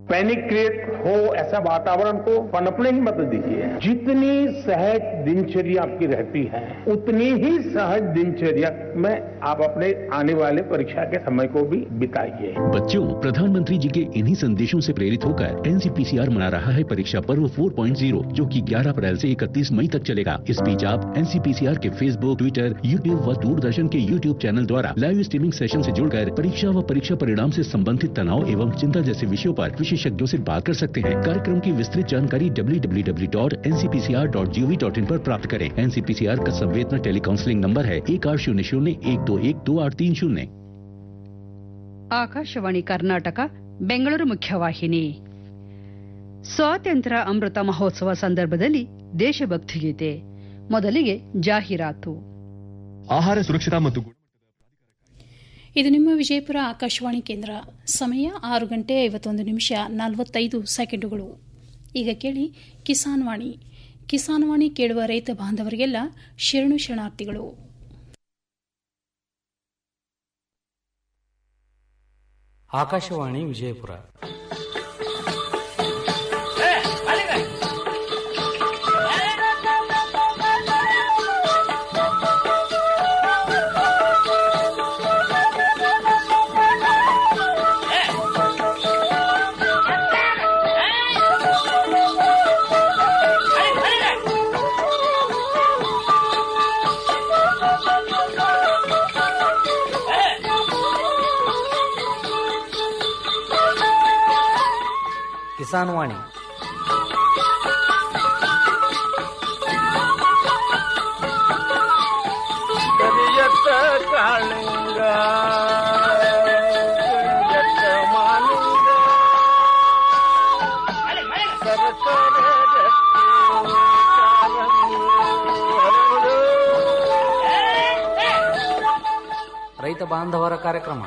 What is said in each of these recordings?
Panic create हो ऐसा वातावरण को पनपने ही मत दीजिए जितनी सहज दिनचर्या आपकी रहती है उतनी ही सहज दिनचर्या में आप अपने आने वाले परीक्षा के समय को भी बिताइए बच्चों प्रधानमंत्री जी के इन्हीं संदेशों से प्रेरित होकर एनसीपीसीआर मना रहा है परीक्षा पर्व 4.0 जो कि 11 अप्रैल से 31 मई तक चलेगा इस बीच आप एनसीपीसीआर के फेसबुक ट्विटर यूट्यूब व दूरदर्शन के यूट्यूब चैनल द्वारा लाइव स्ट्रीमिंग सेशन से जुड़कर परीक्षा व परीक्षा परिणाम से संबंधित तनाव एवं चिंता जैसे विषयों पर विशेषज्ञों से बात कर सकते हैं कार्यक्रम की विस्तृत जानकारी www.ncpcr.gov.in पर प्राप्त करें एनसीपीसीआर का संवेदना टेली काउंसलिंग नंबर है एक आठ शून्य शून्य एक दो एक दो आठ तीन शून्य ಆಕಾಶವಾಣಿ ಕರ್ನಾಟಕ ಬೆಂಗಳೂರು ಮುಖ್ಯವಾಹಿನಿ ಸ್ವಾತಂತ್ರ್ಯ ಅಮೃತ ಮಹೋತ್ಸವ ಸಂದರ್ಭದಲ್ಲಿ ದೇಶಭಕ್ತಿ ಗೀತೆ ಮೊದಲಿಗೆ ಜಾಹೀರಾತು ಆಹಾರ ಸುರಕ್ಷತಾ ಮತ್ತು ಇದು ನಿಮ್ಮ ವಿಜಯಪುರ ಆಕಾಶವಾಣಿ ಕೇಂದ್ರ ಸಮಯ ಆರು ಗಂಟೆ ಐವತ್ತೊಂದು ನಿಮಿಷ ನಲವತ್ತೈದು ಸೆಕೆಂಡುಗಳು ಈಗ ಕೇಳಿ ಕಿಸಾನ್ ವಾಣಿ ಕಿಸಾನ್ ವಾಣಿ ಕೇಳುವ ರೈತ ಬಾಂಧವರಿಗೆಲ್ಲ ಶರಣು ಶರಣಾರ್ಥಿಗಳು ಆಕಾಶವಾಣಿ ವಿಜಯಪುರ ಕಿಸಾನ್ ವಾಣಿ ಕರಿಯತ್ತ ಕಾಳಿಂಗ ಕರಿಯತ್ತ ಮಾಲಿಂಗ ಸರಸರ ರಟ್ಟಿ ಕಾಲಂಗಿ ಹರಡು. ರೈತ ಬಾಂಧವರ ಕಾರ್ಯಕ್ರಮ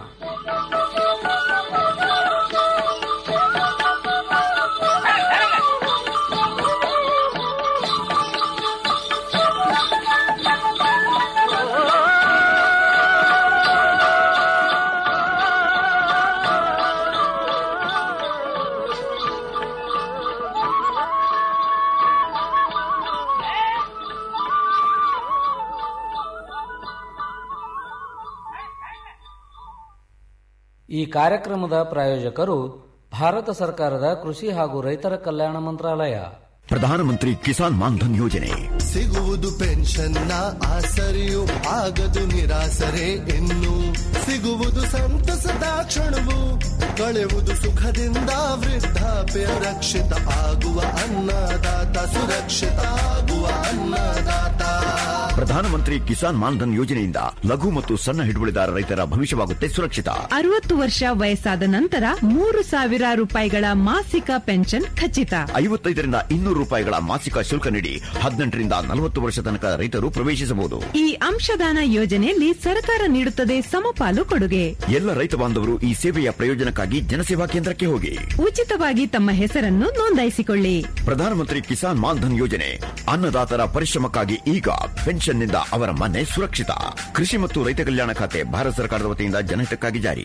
ಈ ಕಾರ್ಯಕ್ರಮದ ಪ್ರಾಯೋಜಕರು ಭಾರತ ಸರ್ಕಾರದ ಕೃಷಿ ಹಾಗೂ ರೈತರ ಕಲ್ಯಾಣ ಮಂತ್ರಾಲಯ ಪ್ರಧಾನಮಂತ್ರಿ ಕಿಸಾನ್ ಮಾನ್ಧನ್ ಯೋಜನೆ ಸಿಗುವುದು ಪೆನ್ಷನ್ನ ಆಸರೆಯು ಆಗದು ನಿರಾಸರೆ ಇನ್ನು ಸಿಗುವುದು ಸಂತಸದ ಕ್ಷಣವು ಕಳೆಯುವುದು ಸುಖದಿಂದ ವೃದ್ಧಾಪ್ಯ ರಕ್ಷಿತ ಆಗುವ ಅನ್ನದಾತ ಸುರಕ್ಷಿತ ಆಗುವ ಅನ್ನದಾತ ಪ್ರಧಾನಮಂತ್ರಿ ಕಿಸಾನ್ ಮಾನ್ಧನ್ ಯೋಜನೆಯಿಂದ ಲಘು ಮತ್ತು ಸಣ್ಣ ಹಿಡುವಳಿದಾರ ರೈತರ ಭವಿಷ್ಯವಾಗುತ್ತೆ ಸುರಕ್ಷಿತ ಅರವತ್ತು ವರ್ಷ ವಯಸ್ಸಾದ ನಂತರ ಮೂರು ಸಾವಿರ ರೂಪಾಯಿಗಳ ಮಾಸಿಕ ಪೆನ್ಷನ್ ಖಚಿತ ಐವತ್ತೈದರಿಂದ ಇನ್ನೂರು ರೂಪಾಯಿಗಳ ಮಾಸಿಕ ಶುಲ್ಕ ನೀಡಿ ಹದಿನೆಂಟರಿಂದ ನಲವತ್ತು ವರ್ಷ ತನಕ ರೈತರು ಪ್ರವೇಶಿಸಬಹುದು ಈ ಅಂಶದಾನ ಯೋಜನೆಯಲ್ಲಿ ಸರ್ಕಾರ ನೀಡುತ್ತದೆ ಸಮಪಾಲು ಕೊಡುಗೆ ಎಲ್ಲ ರೈತ ಬಾಂಧವರು ಈ ಸೇವೆಯ ಪ್ರಯೋಜನಕ್ಕಾಗಿ ಜನಸೇವಾ ಕೇಂದ್ರಕ್ಕೆ ಹೋಗಿ ಉಚಿತವಾಗಿ ತಮ್ಮ ಹೆಸರನ್ನು ನೋಂದಾಯಿಸಿಕೊಳ್ಳಿ ಪ್ರಧಾನಮಂತ್ರಿ ಕಿಸಾನ್ ಮಾನ್ಧನ್ ಯೋಜನೆ ಅನ್ನದಾತರ ಪರಿಶ್ರಮಕ್ಕಾಗಿ ಈಗ ಪೆನ್ಷನ್ನಿಂದ ಅವರ ಮನೆ ಸುರಕ್ಷಿತ ಕೃಷಿ ಮತ್ತು ರೈತ ಕಲ್ಯಾಣ ಖಾತೆ ಭಾರತ ಸರ್ಕಾರದ ವತಿಯಿಂದ ಜನಹಿತಕ್ಕಾಗಿ ಜಾರಿ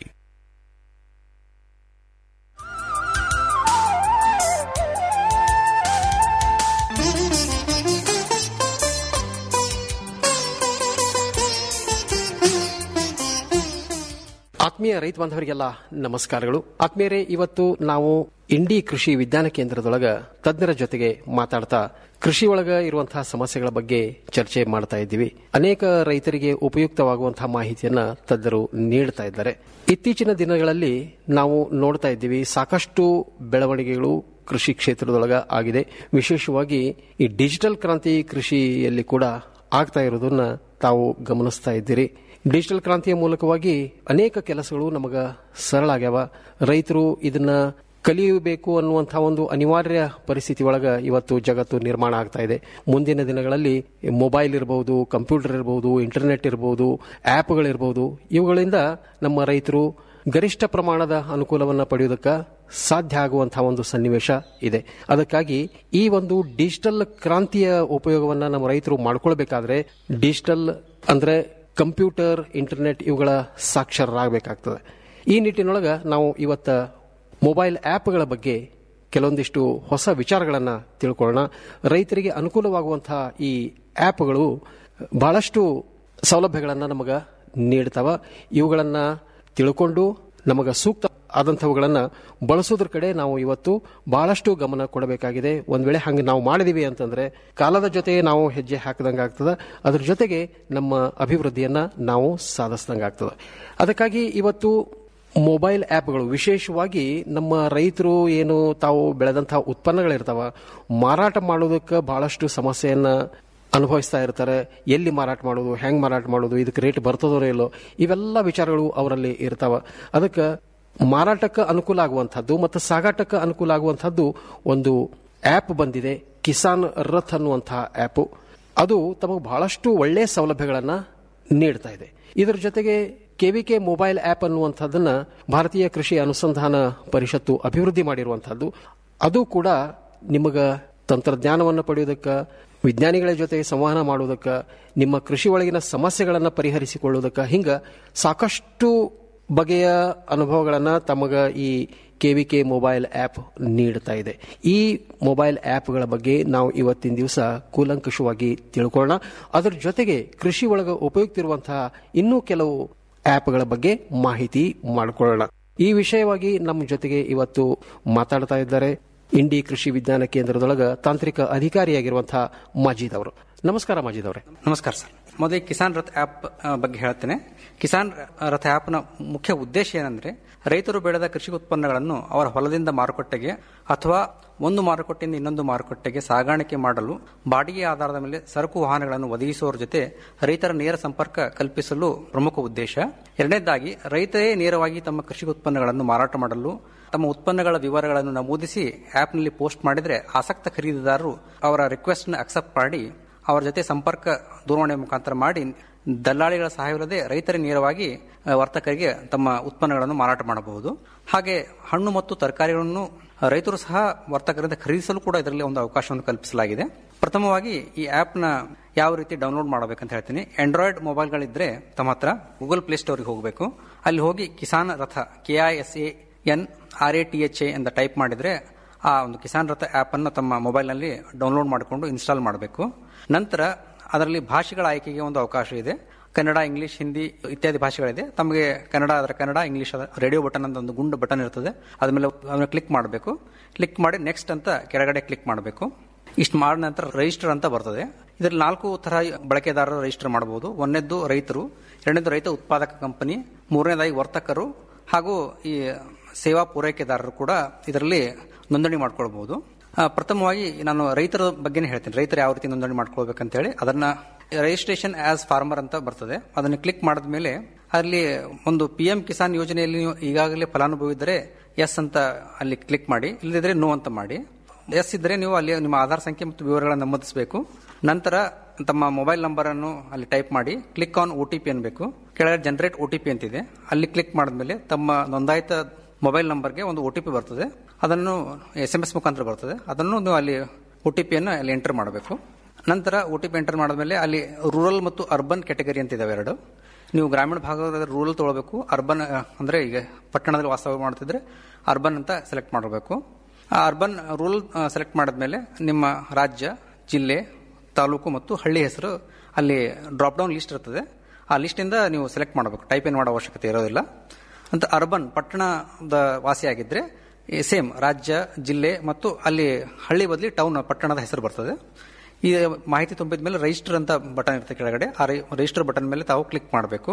ಆತ್ಮೀಯ ರೈತ ಬಾಂಧವರಿಗೆಲ್ಲ ನಮಸ್ಕಾರಗಳು ಆತ್ಮೀಯರೇ ಇವತ್ತು ನಾವು ಇಂಡಿ ಕೃಷಿ ವಿಜ್ಞಾನ ಕೇಂದ್ರದೊಳಗ ತಜ್ಞರ ಜೊತೆಗೆ ಮಾತಾಡ್ತಾ ಕೃಷಿ ಒಳಗ ಇರುವಂತಹ ಸಮಸ್ಯೆಗಳ ಬಗ್ಗೆ ಚರ್ಚೆ ಮಾಡ್ತಾ ಇದ್ದೀವಿ ಅನೇಕ ರೈತರಿಗೆ ಉಪಯುಕ್ತವಾಗುವಂತಹ ಮಾಹಿತಿಯನ್ನ ತಜ್ಞರು ನೀಡ್ತಾ ಇದ್ದಾರೆ ಇತ್ತೀಚಿನ ದಿನಗಳಲ್ಲಿ ನಾವು ನೋಡ್ತಾ ಇದ್ದೀವಿ ಸಾಕಷ್ಟು ಬೆಳವಣಿಗೆಗಳು ಕೃಷಿ ಕ್ಷೇತ್ರದೊಳಗ ಆಗಿದೆ ವಿಶೇಷವಾಗಿ ಈ ಡಿಜಿಟಲ್ ಕ್ರಾಂತಿ ಕೃಷಿಯಲ್ಲಿ ಕೂಡ ಆಗ್ತಾ ಇರೋದನ್ನ ತಾವು ಗಮನಿಸ್ತಾ ಇದ್ದೀರಿ ಡಿಜಿಟಲ್ ಕ್ರಾಂತಿಯ ಮೂಲಕವಾಗಿ ಅನೇಕ ಕೆಲಸಗಳು ನಮಗ ಸರಳ ಆಗ್ಯಾವ ರೈತರು ಇದನ್ನ ಕಲಿಯಬೇಕು ಅನ್ನುವಂತಹ ಒಂದು ಅನಿವಾರ್ಯ ಪರಿಸ್ಥಿತಿ ಒಳಗ ಇವತ್ತು ಜಗತ್ತು ನಿರ್ಮಾಣ ಆಗ್ತಾ ಇದೆ ಮುಂದಿನ ದಿನಗಳಲ್ಲಿ ಮೊಬೈಲ್ ಇರಬಹುದು ಕಂಪ್ಯೂಟರ್ ಇರಬಹುದು ಇಂಟರ್ನೆಟ್ ಇರಬಹುದು ಆ್ಯಪ್ಗಳಿರಬಹುದು ಇವುಗಳಿಂದ ನಮ್ಮ ರೈತರು ಗರಿಷ್ಠ ಪ್ರಮಾಣದ ಅನುಕೂಲವನ್ನು ಪಡೆಯುವುದಕ್ಕೆ ಸಾಧ್ಯ ಆಗುವಂತಹ ಒಂದು ಸನ್ನಿವೇಶ ಇದೆ ಅದಕ್ಕಾಗಿ ಈ ಒಂದು ಡಿಜಿಟಲ್ ಕ್ರಾಂತಿಯ ಉಪಯೋಗವನ್ನ ನಮ್ಮ ರೈತರು ಮಾಡ್ಕೊಳ್ಬೇಕಾದ್ರೆ ಡಿಜಿಟಲ್ ಅಂದ್ರೆ ಕಂಪ್ಯೂಟರ್ ಇಂಟರ್ನೆಟ್ ಇವುಗಳ ಸಾಕ್ಷರರಾಗಬೇಕಾಗ್ತದೆ ಈ ನಿಟ್ಟಿನೊಳಗ ನಾವು ಇವತ್ತ ಮೊಬೈಲ್ ಆ್ಯಪ್ಗಳ ಬಗ್ಗೆ ಕೆಲವೊಂದಿಷ್ಟು ಹೊಸ ವಿಚಾರಗಳನ್ನು ತಿಳ್ಕೊಳ್ಳೋಣ ರೈತರಿಗೆ ಅನುಕೂಲವಾಗುವಂತಹ ಈ ಆ್ಯಪ್ಗಳು ಬಹಳಷ್ಟು ಸೌಲಭ್ಯಗಳನ್ನು ನಮಗೆ ನೀಡ್ತಾವ ಇವುಗಳನ್ನು ತಿಳ್ಕೊಂಡು ನಮಗೆ ಸೂಕ್ತ ಆದಂಥವುಗಳನ್ನು ಬಳಸೋದ್ರ ಕಡೆ ನಾವು ಇವತ್ತು ಬಹಳಷ್ಟು ಗಮನ ಕೊಡಬೇಕಾಗಿದೆ ಒಂದ್ ವೇಳೆ ಹಂಗೆ ನಾವು ಮಾಡಿದೀವಿ ಅಂತಂದ್ರೆ ಕಾಲದ ಜೊತೆ ನಾವು ಹೆಜ್ಜೆ ಹಾಕಿದಂಗೆ ಆಗ್ತದೆ ಅದ್ರ ಜೊತೆಗೆ ನಮ್ಮ ಅಭಿವೃದ್ಧಿಯನ್ನ ನಾವು ಸಾಧಿಸಿದಂಗೆ ಆಗ್ತದೆ ಅದಕ್ಕಾಗಿ ಇವತ್ತು ಮೊಬೈಲ್ ಆ್ಯಪ್ಗಳು ವಿಶೇಷವಾಗಿ ನಮ್ಮ ರೈತರು ಏನು ತಾವು ಬೆಳೆದಂತಹ ಉತ್ಪನ್ನಗಳಿರ್ತಾವ ಮಾರಾಟ ಮಾಡೋದಕ್ಕೆ ಬಹಳಷ್ಟು ಸಮಸ್ಯೆಯನ್ನ ಅನುಭವಿಸ್ತಾ ಇರ್ತಾರೆ ಎಲ್ಲಿ ಮಾರಾಟ ಮಾಡೋದು ಹೆಂಗ್ ಮಾರಾಟ ಮಾಡೋದು ಇದಕ್ಕೆ ರೇಟ್ ಬರ್ತದೋ ಇಲ್ಲೋ ಇವೆಲ್ಲ ವಿಚಾರಗಳು ಅವರಲ್ಲಿ ಇರ್ತಾವ ಅದಕ್ಕೆ ಮಾರಾಟಕ್ಕೆ ಅನುಕೂಲ ಆಗುವಂಥದ್ದು ಮತ್ತು ಸಾಗಾಟಕ್ಕೆ ಅನುಕೂಲ ಆಗುವಂಥದ್ದು ಒಂದು ಆ್ಯಪ್ ಬಂದಿದೆ ಕಿಸಾನ್ ರಥ್ ಅನ್ನುವಂತಹ ಆ್ಯಪ್ ಅದು ತಮಗೆ ಬಹಳಷ್ಟು ಒಳ್ಳೆಯ ಸೌಲಭ್ಯಗಳನ್ನು ನೀಡ್ತಾ ಇದೆ ಇದರ ಜೊತೆಗೆ ಕೆವಿಕೆ ಮೊಬೈಲ್ ಆ್ಯಪ್ ಅನ್ನುವಂಥದ್ದನ್ನ ಭಾರತೀಯ ಕೃಷಿ ಅನುಸಂಧಾನ ಪರಿಷತ್ತು ಅಭಿವೃದ್ಧಿ ಮಾಡಿರುವಂಥದ್ದು ಅದು ಕೂಡ ನಿಮಗ ತಂತ್ರಜ್ಞಾನವನ್ನು ಪಡೆಯುವುದಕ್ಕೆ ವಿಜ್ಞಾನಿಗಳ ಜೊತೆ ಸಂವಹನ ಮಾಡುವುದಕ್ಕೆ ನಿಮ್ಮ ಕೃಷಿ ಒಳಗಿನ ಸಮಸ್ಯೆಗಳನ್ನು ಪರಿಹರಿಸಿಕೊಳ್ಳುವುದಕ್ಕೆ ಹಿಂಗ ಸಾಕಷ್ಟು ಬಗೆಯ ಅನುಭವಗಳನ್ನು ತಮಗ ಈ ಕೆವಿಕೆ ಮೊಬೈಲ್ ಆ್ಯಪ್ ನೀಡ್ತಾ ಇದೆ ಈ ಮೊಬೈಲ್ ಆ್ಯಪ್ಗಳ ಬಗ್ಗೆ ನಾವು ಇವತ್ತಿನ ದಿವಸ ಕೂಲಂಕಷವಾಗಿ ತಿಳ್ಕೊಳ್ಳೋಣ ಅದರ ಜೊತೆಗೆ ಕೃಷಿ ಒಳಗೆ ಉಪಯುಕ್ತ ಇರುವಂತಹ ಇನ್ನೂ ಕೆಲವು ಆ್ಯಪ್ಗಳ ಬಗ್ಗೆ ಮಾಹಿತಿ ಮಾಡಿಕೊಳ್ಳೋಣ ಈ ವಿಷಯವಾಗಿ ನಮ್ಮ ಜೊತೆಗೆ ಇವತ್ತು ಮಾತಾಡ್ತಾ ಇದ್ದಾರೆ ಇಂಡಿ ಕೃಷಿ ವಿಜ್ಞಾನ ಕೇಂದ್ರದೊಳಗ ತಾಂತ್ರಿಕ ಅಧಿಕಾರಿಯಾಗಿರುವಂತಹ ಮಜೀದ್ ಅವರು ನಮಸ್ಕಾರ ಮಜೀದ್ ಅವರೇ ನಮಸ್ಕಾರ ಸರ್ ಮೊದಲಿಗೆ ಕಿಸಾನ್ ರಥ್ ಆ್ಯಪ್ ಬಗ್ಗೆ ಹೇಳ್ತೇನೆ ಕಿಸಾನ್ ರಥ ಆ್ಯಪ್ನ ಮುಖ್ಯ ಉದ್ದೇಶ ಏನಂದ್ರೆ ರೈತರು ಬೆಳೆದ ಕೃಷಿ ಉತ್ಪನ್ನಗಳನ್ನು ಅವರ ಹೊಲದಿಂದ ಮಾರುಕಟ್ಟೆಗೆ ಅಥವಾ ಒಂದು ಮಾರುಕಟ್ಟೆಯಿಂದ ಇನ್ನೊಂದು ಮಾರುಕಟ್ಟೆಗೆ ಸಾಗಾಣಿಕೆ ಮಾಡಲು ಬಾಡಿಗೆ ಆಧಾರದ ಮೇಲೆ ಸರಕು ವಾಹನಗಳನ್ನು ಒದಗಿಸುವವರ ಜೊತೆ ರೈತರ ನೇರ ಸಂಪರ್ಕ ಕಲ್ಪಿಸಲು ಪ್ರಮುಖ ಉದ್ದೇಶ ಎರಡನೇದಾಗಿ ರೈತರೇ ನೇರವಾಗಿ ತಮ್ಮ ಕೃಷಿ ಉತ್ಪನ್ನಗಳನ್ನು ಮಾರಾಟ ಮಾಡಲು ತಮ್ಮ ಉತ್ಪನ್ನಗಳ ವಿವರಗಳನ್ನು ನಮೂದಿಸಿ ಆ್ಯಪ್ನಲ್ಲಿ ಪೋಸ್ಟ್ ಮಾಡಿದರೆ ಆಸಕ್ತ ಖರೀದಿದಾರರು ಅವರ ರಿಕ್ವೆಸ್ಟ್ನ ಅಕ್ಸೆಪ್ಟ್ ಮಾಡಿ ಅವರ ಜೊತೆ ಸಂಪರ್ಕ ದೂರವಾಣಿ ಮುಖಾಂತರ ಮಾಡಿ ದಲ್ಲಾಳಿಗಳ ಸಹಾಯವಿಲ್ಲದೆ ರೈತರೇ ನೇರವಾಗಿ ಆ, ವರ್ತಕರಿಗೆ ತಮ್ಮ ಉತ್ಪನ್ನಗಳನ್ನು ಮಾರಾಟ ಮಾಡಬಹುದು ಹಾಗೆ ಹಣ್ಣು ಮತ್ತು ತರಕಾರಿಗಳನ್ನು ರೈತರು ಸಹ ವರ್ತಕರಿಂದ ಖರೀದಿಸಲು ಕೂಡ ಇದರಲ್ಲಿ ಒಂದು ಅವಕಾಶವನ್ನು ಕಲ್ಪಿಸಲಾಗಿದೆ ಪ್ರಥಮವಾಗಿ ಈ ಆ್ಯಪ್ನ ಯಾವ ರೀತಿ ಡೌನ್ಲೋಡ್ ಮಾಡಬೇಕಂತ ಹೇಳ್ತೀನಿ ಆಂಡ್ರಾಯ್ಡ್ ಮೊಬೈಲ್ಗಳಿದ್ರೆ ತಮ್ಮ ಹತ್ರ ಗೂಗಲ್ ಪ್ಲೇ ಸ್ಟೋರ್ಗೆ ಹೋಗಬೇಕು ಅಲ್ಲಿ ಹೋಗಿ Kisan Rath K I S A N R A T H A ಅಂತ ಟೈಪ್ ಮಾಡಿದ್ರೆ ಆ ಒಂದು ಕಿಸಾನ್ ರಥ ಆ್ಯಪ್ ಅನ್ನು ತಮ್ಮ ಮೊಬೈಲ್ನಲ್ಲಿ ಡೌನ್ಲೋಡ್ ಮಾಡಿಕೊಂಡು ಇನ್ಸ್ಟಾಲ್ ಮಾಡಬೇಕು ನಂತರ ಅದರಲ್ಲಿ ಭಾಷೆಗಳ ಆಯ್ಕೆಗೆ ಒಂದು ಅವಕಾಶ ಇದೆ ಕನ್ನಡ ಇಂಗ್ಲಿಷ್ ಹಿಂದಿ ಇತ್ಯಾದಿ ಭಾಷೆಗಳಿದೆ ತಮಗೆ ಕನ್ನಡ ಅದರ ಕನ್ನಡ ಇಂಗ್ಲಿಷ್ ರೇಡಿಯೋ ಬಟನ್ ಅಂತ ಒಂದು ಗುಂಡು ಬಟನ್ ಇರ್ತದೆ ಅದ್ರ ಮೇಲೆ ಅದನ್ನು ಕ್ಲಿಕ್ ಮಾಡಬೇಕು ಕ್ಲಿಕ್ ಮಾಡಿ ನೆಕ್ಸ್ಟ್ ಅಂತ ಕೆಳಗಡೆ ಕ್ಲಿಕ್ ಮಾಡಬೇಕು ಇಷ್ಟು ಮಾಡಿದ ನಂತರ ರಿಜಿಸ್ಟರ್ ಅಂತ ಬರ್ತದೆ ಇದರಲ್ಲಿ ನಾಲ್ಕು ತರ ಬಳಕೆದಾರರು ರಿಜಿಸ್ಟರ್ ಮಾಡಬಹುದು ಒಂದನೇದ್ದು ರೈತರು ಎರಡನೇದು ರೈತ ಉತ್ಪಾದಕ ಕಂಪನಿ ಮೂರನೇದಾಗಿ ವರ್ತಕರು ಹಾಗೂ ಈ ಸೇವಾ ಪೂರೈಕೆದಾರರು ಕೂಡ ಇದರಲ್ಲಿ ನೋಂದಣಿ ಮಾಡ್ಕೊಳ್ಬಹುದು ಆ, ಪ್ರಥಮವಾಗಿ ನಾನು ರೈತರ ಬಗ್ಗೆನೇ ಹೇಳ್ತೀನಿ ರೈತರು ಯಾವ ರೀತಿ ನೋಂದಣಿ ಮಾಡ್ಕೊಳ್ಬೇಕಂತ ಹೇಳಿ ಅದನ್ನ ರಿಜಿಸ್ಟ್ರೇಷನ್ ಆಸ್ ಫಾರ್ಮರ್ ಅಂತ ಬರ್ತದೆ ಅದನ್ನು ಕ್ಲಿಕ್ ಮಾಡಿದ ಮೇಲೆ ಅಲ್ಲಿ ಒಂದು ಪಿ ಎಂ ಕಿಸಾನ್ ಯೋಜನೆಯಲ್ಲಿ ನೀವು ಈಗಾಗಲೇ ಫಲಾನುಭವಿ ಇದ್ದರೆ ಎಸ್ ಅಂತ ಅಲ್ಲಿ ಕ್ಲಿಕ್ ಮಾಡಿ ಇಲ್ಲದಿದ್ರೆ ನೋ ಅಂತ ಮಾಡಿ ಎಸ್ ಇದ್ರೆ ನೀವು ಅಲ್ಲಿ ನಿಮ್ಮ ಆಧಾರ್ ಸಂಖ್ಯೆ ಮತ್ತು ವಿವರಗಳನ್ನು ನಮೂದಿಸಬೇಕು ನಂತರ ತಮ್ಮ ಮೊಬೈಲ್ ನಂಬರ್ ಅನ್ನು ಅಲ್ಲಿ ಟೈಪ್ ಮಾಡಿ click on O T P ಅನ್ಬೇಕು ಕೆಳಗಡೆ ಜನರೇಟ್ ಒ ಟಿ ಪಿ ಅಂತಿದೆ ಅಲ್ಲಿ ಕ್ಲಿಕ್ ಮಾಡಿದ್ಮೇಲೆ ತಮ್ಮ ನೋಂದಾಯಿತ ಮೊಬೈಲ್ ನಂಬರ್ಗೆ ಒಂದು ಒ ಟಿ ಪಿ ಬರ್ತದೆ ಅದನ್ನು ಎಸ್ ಎಂ ಎಸ್ ಮುಖಾಂತರ ಬರ್ತದೆ ಅದನ್ನು ನೀವು ಅಲ್ಲಿ ಒ ಟಿ ಪಿಯನ್ನು ಅಲ್ಲಿ ಎಂಟರ್ ಮಾಡಬೇಕು ನಂತರ ಒ ಟಿ ಪಿ ಎಂಟರ್ ಮಾಡಿದ್ಮೇಲೆ ಅಲ್ಲಿ ರೂರಲ್ ಮತ್ತು ಅರ್ಬನ್ ಕ್ಯಾಟಗರಿ ಅಂತ ಇದಾವೆ ಎರಡು ನೀವು ಗ್ರಾಮೀಣ ಭಾಗದ ರೂರಲ್ ತೊಗೊಳ್ಬೇಕು ಅರ್ಬನ್ ಅಹ್, ಅಂದ್ರೆ ಈಗ ಪಟ್ಟಣದಲ್ಲಿ ವಾಸ ಮಾಡ್ತಿದ್ರೆ ಅರ್ಬನ್ ಅಂತ ಸೆಲೆಕ್ಟ್ ಮಾಡಬೇಕು ಆ ಅರ್ಬನ್ ರೂರಲ್ ಸೆಲೆಕ್ಟ್ ಮಾಡಿದ್ಮೇಲೆ ನಿಮ್ಮ ರಾಜ್ಯ ಜಿಲ್ಲೆ ತಾಲೂಕು ಮತ್ತು ಹಳ್ಳಿ ಹೆಸರು ಅಲ್ಲಿ ಡ್ರಾಪ್ ಡೌನ್ ಲಿಸ್ಟ್ ಇರ್ತದೆ ಆ ಲಿಸ್ಟಿಂದ ನೀವು ಸೆಲೆಕ್ಟ್ ಮಾಡಬೇಕು ಟೈಪ್ ಏನು ಮಾಡೋ ಅವಶ್ಯಕತೆ ಇರೋದಿಲ್ಲ ಅಂತ ಅರ್ಬನ್ ಪಟ್ಟಣದ ವಾಸಿಯಾಗಿದ್ರೆ ಸೇಮ್ ರಾಜ್ಯ ಜಿಲ್ಲೆ ಮತ್ತು ಅಲ್ಲಿ ಹಳ್ಳಿ ಬದಲಿ ಟೌನ್ ಪಟ್ಟಣದ ಹೆಸರು ಬರ್ತದೆ ಈ ಮಾಹಿತಿ ತುಂಬಿದ ಮೇಲೆ ರಿಜಿಸ್ಟರ್ ಅಂತ ಬಟನ್ ಇರುತ್ತೆ ಕೆಳಗಡೆ ಆ ರಿಜಿಸ್ಟರ್ ಬಟನ್ ಮೇಲೆ ತಾವು ಕ್ಲಿಕ್ ಮಾಡಬೇಕು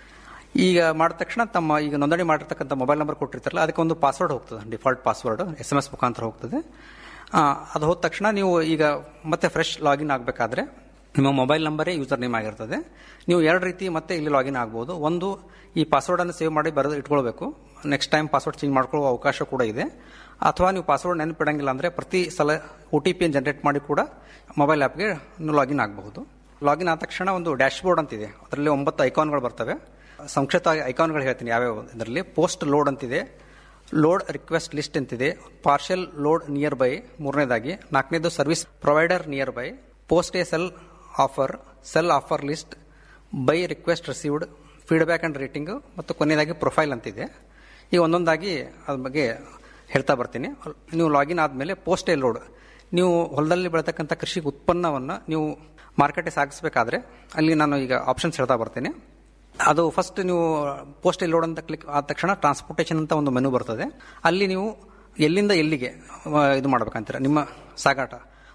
ಈಗ ಮಾಡಿದ ತಕ್ಷಣ ತಮ್ಮ ಈಗ ನೋಂದಣಿ ಮಾಡಿರ್ತಕ್ಕಂಥ ಮೊಬೈಲ್ ನಂಬರ್ ಕೊಟ್ಟಿರ್ತಾರಲ್ಲ ಅದಕ್ಕೆ ಒಂದು ಪಾಸ್ವರ್ಡ್ ಹೋಗ್ತದೆ default password S M S ಮುಖಾಂತರ ಹೋಗ್ತದೆ ಆ, ಅದು ಹೋದ ತಕ್ಷಣ ನೀವು ಈಗ ಮತ್ತೆ ಫ್ರೆಶ್ ಲಾಗಿನ್ ಆಗಬೇಕಾದ್ರೆ ನಿಮ್ಮ ಮೊಬೈಲ್ ನಂಬರೇ ಯೂಸರ್ ನೇಮ್ ಆಗಿರ್ತದೆ ನೀವು ಎರಡು ರೀತಿ ಮತ್ತೆ ಇಲ್ಲಿ ಲಾಗಿನ್ ಆಗ್ಬೋದು ಒಂದು ಈ ಪಾಸ್ವರ್ಡ್ ಅನ್ನು ಸೇವ್ ಮಾಡಿ ಬರೆದು ಇಟ್ಕೊಳ್ಬೇಕು ನೆಕ್ಸ್ಟ್ ಟೈಮ್ ಪಾಸ್ವರ್ಡ್ ಚೇಂಜ್ ಮಾಡ್ಕೊಳ್ಳೋ ಅವಕಾಶ ಕೂಡ ಇದೆ ಅಥವಾ ನೀವು ಪಾಸ್ವರ್ಡ್ ನೆನಪಿಡಂಗಿಲ್ಲ ಅಂದ್ರೆ ಪ್ರತಿ ಸಲ ಒ ಟಿ ಪಿಯನ್ನು ಜನರೇಟ್ ಮಾಡಿ ಕೂಡ ಮೊಬೈಲ್ ಆ್ಯಪ್ಗೆ ನೀವು ಲಾಗಿನ್ ಆಗಬಹುದು ಲಾಗಿನ್ ಆದ ತಕ್ಷಣ ಒಂದು ಡ್ಯಾಶ್ ಬೋರ್ಡ್ ಅಂತಿದೆ ಅದರಲ್ಲಿ ಒಂಬತ್ತು ಐಕಾನ್ಗಳು ಬರ್ತವೆ ಸಂಕ್ಷಿಪ್ತವಾಗಿ ಐಕಾನ್ಗಳು ಹೇಳ್ತೀನಿ ಯಾವ್ಯಾವ ಇದರಲ್ಲಿ ಪೋಸ್ಟ್ ಲೋಡ್ ಅಂತಿದೆ ಲೋಡ್ ರಿಕ್ವೆಸ್ಟ್ ಲಿಸ್ಟ್ ಅಂತಿದೆ ಪಾರ್ಷಲ್ ಲೋಡ್ ನಿಯರ್ ಬೈ ಮೂರನೇದಾಗಿ ನಾಲ್ಕನೇದು service provider nearby post a sell offer sell offer list buy request received feedback and rating ಮತ್ತು ಕೊನೆಯದಾಗಿ ಪ್ರೊಫೈಲ್ ಅಂತಿದೆ ಈಗ ಒಂದೊಂದಾಗಿ ಅದ್ರ ಬಗ್ಗೆ ಹೇಳ್ತಾ ಬರ್ತೀನಿ ನೀವು ಲಾಗಿನ್ ಆದಮೇಲೆ ಪೋಸ್ಟ್ ಲೋಡ್ ನೀವು ಹೊಲದಲ್ಲಿ ಬೆಳತಕ್ಕಂಥ ಕೃಷಿ ಉತ್ಪನ್ನವನ್ನು ನೀವು ಮಾರ್ಕೆಟ್ಗೆ ಸಾಗಿಸಬೇಕಾದ್ರೆ ಅಲ್ಲಿ ನಾನು ಈಗ ಆಪ್ಷನ್ಸ್ ಹೇಳ್ತಾ ಬರ್ತೀನಿ ಅದು ಫಸ್ಟ್ ನೀವು ಪೋಸ್ಟ್ ಲೋಡ್ ಅಂತ ಕ್ಲಿಕ್ ಆದ ತಕ್ಷಣ ಟ್ರಾನ್ಸ್ಪೋರ್ಟೇಷನ್ ಅಂತ ಒಂದು ಮೆನು ಬರ್ತದೆ ಅಲ್ಲಿ ನೀವು ಎಲ್ಲಿಂದ ಎಲ್ಲಿಗೆ ಆ, ಇದು ಮಾಡ್ಬೇಕಂತೀರ ನಿಮ್ಮ ಸಾಗಾಟ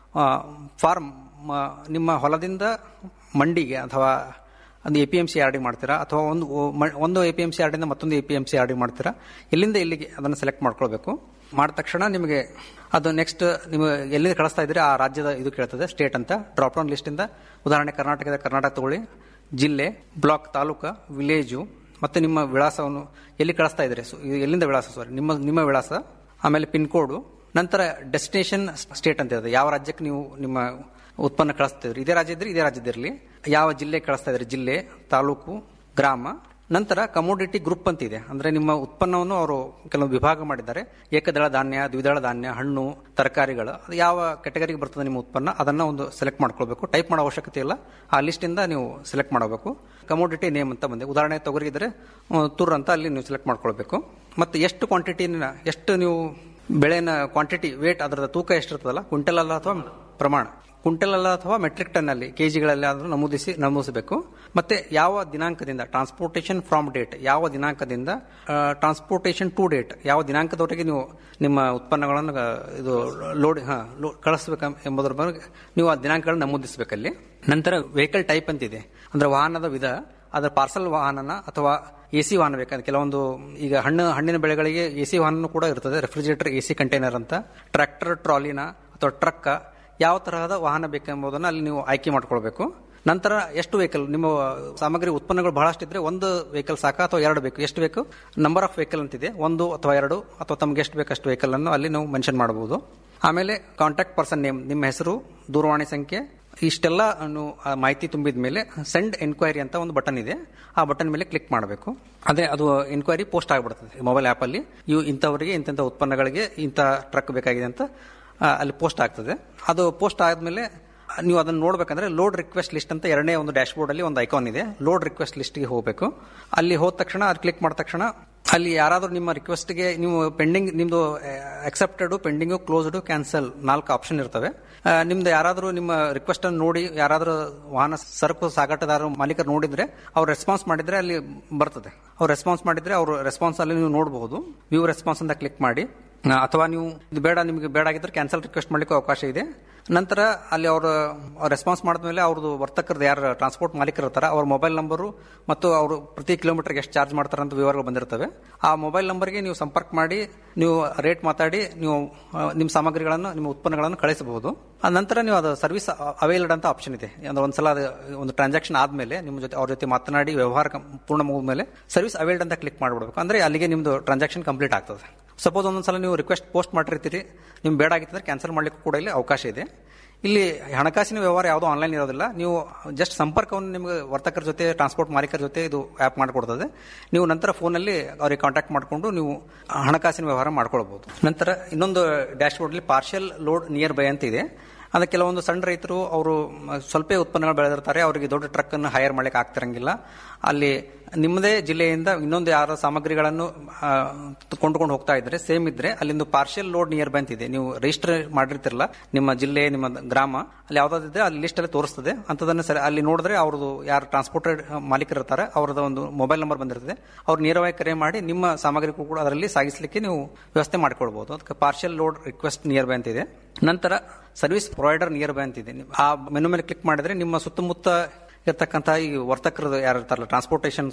ಫಾರ್ಮ್ ನಿಮ್ಮ ಹೊಲದಿಂದ ಮಂಡಿಗೆ ಅಥವಾ ಒಂದು A P M C R D ಮಾಡ್ತೀರಾ ಅಥವಾ ಒಂದು ಮ- ಒಂದು A P M C R ಡಿಂದ ಮತ್ತೊಂದು A P M C R D ಮಾಡ್ತೀರಾ ಎಲ್ಲಿಂದ ಎಲ್ಲಿಗೆ ಅದನ್ನು ಸೆಲೆಕ್ಟ್ ಮಾಡ್ಕೊಳ್ಬೇಕು ಮಾಡಿದ ತಕ್ಷಣ ನಿಮಗೆ ಅದು ನೆಕ್ಸ್ಟ್ ನೀವು ಎಲ್ಲಿಂದ ಕಳಿಸ್ತಾ ಇದ್ರೆ ಆ ರಾಜ್ಯದ ಇದು ಕೇಳ್ತದೆ ಸ್ಟೇಟ್ ಅಂತ ಡ್ರಾಪ್ ಡೌನ್ ಲಿಸ್ಟಿಂದ ಉದಾಹರಣೆ ಕರ್ನಾಟಕದ ಕರ್ನಾಟಕ ತಗೊಳ್ಳಿ ಜಿಲ್ಲೆ ಬ್ಲಾಕ್ ತಾಲೂಕು ವಿಲೇಜು ಮತ್ತು ನಿಮ್ಮ ವಿಳಾಸವನ್ನು ಎಲ್ಲಿ ಕಳಿಸ್ತಾ ಇದ್ರೆ ಸೊ ಇದು ಎಲ್ಲಿಂದ ವಿಳಾಸ ಸಾರಿ ನಿಮ್ಮ ನಿಮ್ಮ ವಿಳಾಸ ಆಮೇಲೆ ಪಿನ್ ಕೋಡು ನಂತರ ಡೆಸ್ಟಿನೇಷನ್ ಸ್ಟೇಟ್ ಅಂತ ಇರ್ತದೆ ಯಾವ ರಾಜ್ಯಕ್ಕೆ ನೀವು ನಿಮ್ಮ ಉತ್ಪನ್ನ ಕಳಿಸ್ತಾ ಇದ್ರಿ ಇದೇ ರಾಜ್ಯ ಇದ್ರೆ ಇದೇ ರಾಜ್ಯದಿರಲಿ ಯಾವ ಜಿಲ್ಲೆ ಕಳಿಸ್ತಾ ಇದ್ರಿ ಜಿಲ್ಲೆ ತಾಲೂಕು ಗ್ರಾಮ ನಂತರ ಕಮೋಡಿಟಿ ಗ್ರೂಪ್ ಅಂತ ಇದೆ ಅಂದ್ರೆ ನಿಮ್ಮ ಉತ್ಪನ್ನವನ್ನು ಅವರು ಕೆಲವು ವಿಭಾಗ ಮಾಡಿದ್ದಾರೆ ಏಕದಳ ಧಾನ್ಯ ದ್ವಿದಳ ಧಾನ್ಯ ಹಣ್ಣು ತರಕಾರಿಗಳು ಅದು ಯಾವ ಕೆಟಗರಿಗೆ ಬರ್ತದೆ ನಿಮ್ಮ ಉತ್ಪನ್ನ ಅದನ್ನ ಒಂದು ಸೆಲೆಕ್ಟ್ ಮಾಡ್ಕೊಳ್ಬೇಕು ಟೈಪ್ ಮಾಡೋ ಅವಶ್ಯಕತೆ ಇಲ್ಲ ಆ ಲಿಸ್ಟಿಂದ ನೀವು ಸೆಲೆಕ್ಟ್ ಮಾಡಬೇಕು ಕಮೋಡಿಟಿ ನೇಮ್ ಅಂತ ಬಂದೆ ಉದಾಹರಣೆ ತೊಗರಿ ಇದ್ರೆ ಆ, ತುರ್ ಅಂತ ಅಲ್ಲಿ ನೀವು ಸೆಲೆಕ್ಟ್ ಮಾಡ್ಕೊಳ್ಬೇಕು ಮತ್ತೆ ಎಷ್ಟು ಕ್ವಾಂಟಿಟಿನ ಎಷ್ಟು ನೀವು ಬೆಳೆನ ಕ್ವಾಂಟಿಟಿ ವೇಟ್ ಅದರ ತೂಕ ಎಷ್ಟಿರ್ತದಲ್ಲ ಕ್ವಿಂಟಲ್ ಅಲ್ಲ ಅಥವಾ ಪ್ರಮಾಣ ಕ್ವಿಂಟಲ್ ಅಲ್ಲ ಅಥವಾ ಮೆಟ್ರಿಕ್ ಟನ್ ಅಲ್ಲಿ ಕೆಜಿಗಳಲ್ಲಿ ಆದ್ರೂ ನಮೂದಿಸಿ ನಮೂದಿಸಬೇಕು ಮತ್ತೆ ಯಾವ ದಿನಾಂಕದಿಂದ ಟ್ರಾನ್ಸ್ಪೋರ್ಟೇಷನ್ ಫ್ರಾಮ್ ಡೇಟ್ ಯಾವ ದಿನಾಂಕದಿಂದ ಟ್ರಾನ್ಸ್ಪೋರ್ಟೇಷನ್ ಟು ಡೇಟ್ ಯಾವ ದಿನಾಂಕದವರೆಗೆ ನೀವು ನಿಮ್ಮ ಉತ್ಪನ್ನಗಳನ್ನು ಆ, ಇದು ಲೋಡ್ ಹಾ ಲೋ- ಕಳಿಸ್ಬೇಕು ಎಂಬುದರ ಬಗ್ಗೆ ನೀವು ಆ ದಿನಾಂಕಗಳನ್ನು ನಮೂದಿಸಬೇಕಲ್ಲಿ ನಂತರ ವೆಹಿಕಲ್ ಟೈಪ್ ಅಂತಿದೆ ಅಂದ್ರೆ ವಾಹನದ ವಿಧ ಅದರ ಪಾರ್ಸಲ್ ವಾಹನನ ಅಥವಾ ಎ ಸಿ ವಾಹನ ಬೇಕಾದ್ರೆ ಕೆಲವೊಂದು ಈಗ ಹಣ್ಣು ಹಣ್ಣಿನ ಬೆಳೆಗಳಿಗೆ ಎ ಸಿ ವಾಹನ ಕೂಡ ಇರ್ತದೆ ರೆಫ್ರಿಜರೇಟರ್ ಎ ಸಿ ಕಂಟೈನರ್ ಅಂತ ಟ್ರ್ಯಾಕ್ಟರ್ ಟ್ರಾಲಿನ ಅಥವಾ ಟ್ರಕ್ ಯಾವ ತರಹದ ವಾಹನ ಬೇಕೆಂಬುದನ್ನು ಅಲ್ಲಿ ನೀವು ಆಯ್ಕೆ ಮಾಡ್ಕೊಳ್ಬೇಕು ನಂತರ ಎಷ್ಟು ವೆಹಿಕಲ್ ನಿಮ್ಮ ಸಾಮಗ್ರಿ ಉತ್ಪನ್ನಗಳು ಬಹಳಷ್ಟು ಇದ್ರೆ ಒಂದು ವೆಹಿಕಲ್ ಸಾಕ ಅಥವಾ ಎರಡು ಬೇಕು ಎಷ್ಟು ಬೇಕು ನಂಬರ್ ಆಫ್ ವೆಹಿಕಲ್ ಅಂತಿದೆ ಒಂದು ಅಥವಾ ಎರಡು ಅಥವಾ ತಮ್ಗೆ ಎಷ್ಟು ಬೇಕು ಅಷ್ಟು ವೆಹಿಕಲ್ ಅನ್ನು ಅಲ್ಲಿ ನಾವು ಮೆನ್ಷನ್ ಮಾಡಬಹುದು ಆಮೇಲೆ ಕಾಂಟ್ಯಾಕ್ಟ್ ಪರ್ಸನ್ ನೇಮ್ ನಿಮ್ಮ ಹೆಸರು ದೂರವಾಣಿ ಸಂಖ್ಯೆ ಇಷ್ಟೆಲ್ಲ ಅನ್ನು ಆ ಮಾಹಿತಿ ತುಂಬಿದ ಮೇಲೆ ಸೆಂಡ್ ಎನ್ಕ್ವೈರಿ ಅಂತ ಒಂದು ಬಟನ್ ಇದೆ ಆ ಬಟನ್ ಮೇಲೆ ಕ್ಲಿಕ್ ಮಾಡಬೇಕು ಅದೇ ಅದು ಎನ್ಕ್ವೈರಿ ಪೋಸ್ಟ್ ಆಗಿಬಿಡ್ತದೆ ಮೊಬೈಲ್ ಆ್ಯಪಲ್ಲಿ ಇವು ಇಂಥವರಿಗೆ ಇಂಥ ಉತ್ಪನ್ನಗಳಿಗೆ ಇಂಥ ಟ್ರಕ್ ಬೇಕಾಗಿದೆ ಅಂತ ಆ, ಅಲ್ಲಿ ಪೋಸ್ಟ್ ಆಗ್ತದೆ ಅದು ಪೋಸ್ಟ್ ಆದಮೇಲೆ ನೀವು ಅದನ್ನು ನೋಡ್ಬೇಕಂದ್ರೆ ಲೋಡ್ ರಿಕ್ವೆಸ್ಟ್ ಲಿಸ್ಟ್ ಅಂತ ಎರಡನೇ ಒಂದು ಡ್ಯಾಶ್ ಬೋರ್ಡ್ ಅಲ್ಲಿ ಒಂದು ಐಕಾನ್ ಇದೆ ಲೋಡ್ ರಿಕ್ವೆಸ್ಟ್ ಲಿಸ್ಟ್ಗೆ ಹೋಗಬೇಕು ಅಲ್ಲಿ ಹೋದ ತಕ್ಷಣ ಅದು ಕ್ಲಿಕ್ ಮಾಡಿದ ತಕ್ಷಣ ಅಲ್ಲಿ ಯಾರಾದರೂ ನಿಮ್ಮ ರಿಕ್ವೆಸ್ಟ್ಗೆ ನೀವು ಪೆಂಡಿಂಗ್ ನಿಮ್ದು ಅಕ್ಸೆಪ್ಟೆಡ್ ಪೆಂಡಿಂಗು ಕ್ಲೋಸ್ಡ್ ಕ್ಯಾನ್ಸಲ್ ನಾಲ್ಕು ಆಪ್ಷನ್ ಇರ್ತವೆ ಆ, ನಿಮ್ದು ಯಾರಾದರೂ ನಿಮ್ಮ ರಿಕ್ವೆಸ್ಟ್ ಅನ್ನು ನೋಡಿ ಯಾರಾದರೂ ವಾಹನ ಸರಕು ಸಾಗಾಟದಾರರು ಮಾಲೀಕರು ನೋಡಿದ್ರೆ ಅವ್ರು ರೆಸ್ಪಾನ್ಸ್ ಮಾಡಿದ್ರೆ ಅಲ್ಲಿ ಬರ್ತದೆ ಅವ್ರು ರೆಸ್ಪಾನ್ಸ್ ಮಾಡಿದ್ರೆ ಅವ್ರ ರೆಸ್ಪಾನ್ಸ್ ಅಲ್ಲಿ ನೀವು ನೋಡಬಹುದು ವ್ಯೂ ರೆಸ್ಪಾನ್ಸ್ ಅಂತ ಕ್ಲಿಕ್ ಮಾಡಿ ಆ, ಅಥವಾ ನೀವು ಇದು ಬೇಡ ನಿಮಗೆ ಬೇಡ ಆಗಿದ್ರೆ ಕ್ಯಾನ್ಸಲ್ ರಿಕ್ವೆಸ್ಟ್ ಮಾಡ್ಲಿಕ್ಕೆ ಅವಕಾಶ ಇದೆ ನಂತರ ಅಲ್ಲಿ ಅವರು ರೆಸ್ಪಾನ್ಸ್ ಮಾಡಿದ್ಮೇಲೆ ಅವ್ರದ್ದು ವರ್ತಕರದ್ದು ಯಾರು ಟ್ರಾನ್ಸ್ಪೋರ್ಟ್ ಮಾಲೀಕರು ಇರ್ತಾರೆ ಅವ್ರ ಮೊಬೈಲ್ ನಂಬರು ಮತ್ತು ಅವರು ಪ್ರತಿ ಕಿಲೋಮೀಟರ್ಗೆ ಎಷ್ಟು ಚಾರ್ಜ್ ಮಾಡ್ತಾರೆ ಅಂತ ವಿವರಗಳು ಬಂದಿರ್ತವೆ ಆ ಮೊಬೈಲ್ ನಂಬರ್ಗೆ ನೀವು ಸಂಪರ್ಕ ಮಾಡಿ ನೀವು ರೇಟ್ ಮಾತಾಡಿ ನೀವು ಆ, ನಿಮ್ಮ ಸಾಮಗ್ರಿಗಳನ್ನು ನಿಮ್ಮ ಉತ್ಪನ್ನಗಳನ್ನು ಕಳಿಸಬಹುದು ಆ ನಂತರ ನೀವು ಅದು ಸರ್ವಿಸ್ ಅವೈಲ್ಡ್ ಅಂತ ಆಪ್ಷನ್ ಇದೆ ಅಂದ್ರೆ ಒಂದ್ಸಲ ಅದು ಒಂದು ಟ್ರಾನ್ಸಾಕ್ಷನ್ ಆದ್ಮೇಲೆ ನಿಮ್ಮ ಜೊತೆ ಅವ್ರ ಜೊತೆ ಮಾತನಾಡಿ ವ್ಯವಹಾರ ಕಂ- ಪೂರ್ಣ ಮುಗಿದ ಮೇಲೆ ಸರ್ವಿಸ್ ಅವೈಲ್ಡ್ ಅಂತ ಕ್ಲಿಕ್ ಮಾಡ್ಬಿಡ್ಬೇಕು ಅಂದ್ರೆ ಅಲ್ಲಿಗೆ ನಿಮ್ದು ಟ್ರಾನ್ಸಾಕ್ಷನ್ ಕಂಪ್ಲೀಟ್ ಆಗ್ತದೆ ಸಪೋಸ್ ಒಂದೊಂದ್ಸಲ ನೀವು ರಿಕ್ವೆಸ್ಟ್ ಪೋಸ್ಟ್ ಮಾಡಿರ್ತೀರಿ ನಿಮ್ಗೆ ಬೇಡ ಆಗಿತ್ತಂದ್ರೆ ಕ್ಯಾನ್ಸಲ್ ಮಾಡ್ಲಿಕ್ಕೂ ಕೂಡ ಇಲ್ಲಿ ಅವಕಾಶ ಇದೆ ಇಲ್ಲಿ ಹಣಕಾಸಿನ ವ್ಯವಹಾರ ಯಾವುದೋ ಆನ್ಲೈನ್ ಇರೋದಿಲ್ಲ ನೀವು ಜಸ್ಟ್ ಸಂಪರ್ಕವನ್ನು ನಿಮಗೆ ವರ್ತಕರ ಜೊತೆ ಟ್ರಾನ್ಸ್ಪೋರ್ಟ್ ಮಾಲೀಕರ ಜೊತೆ ಇದು ಆ್ಯಪ್ ಮಾಡಿಕೊಡ್ತದೆ ನೀವು ನಂತರ ಫೋನಲ್ಲಿ ಅವ್ರಿಗೆ ಕಾಂಟ್ಯಾಕ್ಟ್ ಮಾಡಿಕೊಂಡು ನೀವು ಹಣಕಾಸಿನ ವ್ಯವಹಾರ ಮಾಡ್ಕೊಳ್ಬಹುದು ನಂತರ ಇನ್ನೊಂದು ಡ್ಯಾಶ್ ಬೋರ್ಡ್ಲಿ ಪಾರ್ಷಿಯಲ್ ಲೋಡ್ ನಿಯರ್ ಬೈ ಅಂತ ಇದೆ ಅಂದ್ರೆ ಕೆಲವೊಂದು ಸಣ್ಣ ರೈತರು ಅವರು ಸ್ವಲ್ಪ ಉತ್ಪನ್ನಗಳು ಬೆಳೆದಿರ್ತಾರೆ ಅವರಿಗೆ ದೊಡ್ಡ ಟ್ರಕ್ ಅನ್ನು ಹೈರ್ ಮಾಡ್ಲಿಕ್ಕೆ ಆಗ್ತಿರಂಗಿಲ್ಲ ಅಲ್ಲಿ ನಿಮ್ಮದೇ ಜಿಲ್ಲೆಯಿಂದ ಇನ್ನೊಂದು ಯಾರ ಸಾಮಗ್ರಿಗಳನ್ನು ಆ, ಕೊಂಡ್ಕೊಂಡು ಹೋಗ್ತಾ ಇದ್ರೆ ಸೇಮ್ ಇದ್ರೆ ಅಲ್ಲಿಂದು ಪಾರ್ಷಿಯಲ್ ಲೋಡ್ ನಿಯರ್ ಬೈ ಅಂತಿದೆ ನೀವು ರಿಜಿಸ್ಟರ್ ಮಾಡಿರ್ತಿರಲ್ಲ ನಿಮ್ಮ ಜಿಲ್ಲೆ ನಿಮ್ಮ ಗ್ರಾಮ ಅಲ್ಲಿ ಯಾವ್ದಾದಿದ್ರೆ ಅಲ್ಲಿ ಲಿಸ್ಟ್ ಅಲ್ಲಿ ತೋರಿಸ್ತದೆ ಅಂತದನ್ನ ಸರಿ ಅಲ್ಲಿ ನೋಡಿದ್ರೆ ಅವ್ರದ್ದು ಯಾರು ಟ್ರಾನ್ಸ್ಪೋರ್ಟೆಡ್ ಮಾಲೀಕರು ಇರ್ತಾರೆ ಅವ್ರದ್ದು ಒಂದು ಮೊಬೈಲ್ ನಂಬರ್ ಬಂದಿರ್ತದೆ ಅವ್ರು ನೇರವಾಗಿ ಕರೆ ಮಾಡಿ ನಿಮ್ಮ ಸಾಮಗ್ರಿ ಕೂಡ ಅದರಲ್ಲಿ ಸಾಗಿಸಲಿಕ್ಕೆ ನೀವು ವ್ಯವಸ್ಥೆ ಮಾಡ್ಕೊಳ್ಬಹುದು ಅದಕ್ಕೆ partial load request nearby ಅಂತಿದೆ ನಂತರ ಸರ್ವಿಸ್ ಪ್ರೊವೈಡರ್ ನಿಯರ್ ಬೈ ಅಂತಿದೆ ಆ ಮೆನು ಮೇಲೆ ಕ್ಲಿಕ್ ಮಾಡಿದ್ರೆ ನಿಮ್ಮ ಸುತ್ತಮುತ್ತ ಇರ್ತಕ್ಕಂಥ ಈ ವರ್ತಕರು ಯಾರು ಇರ್ತಾರಲ್ಲ ಟ್ರಾನ್ಸ್ಪೋರ್ಟೇಷನ್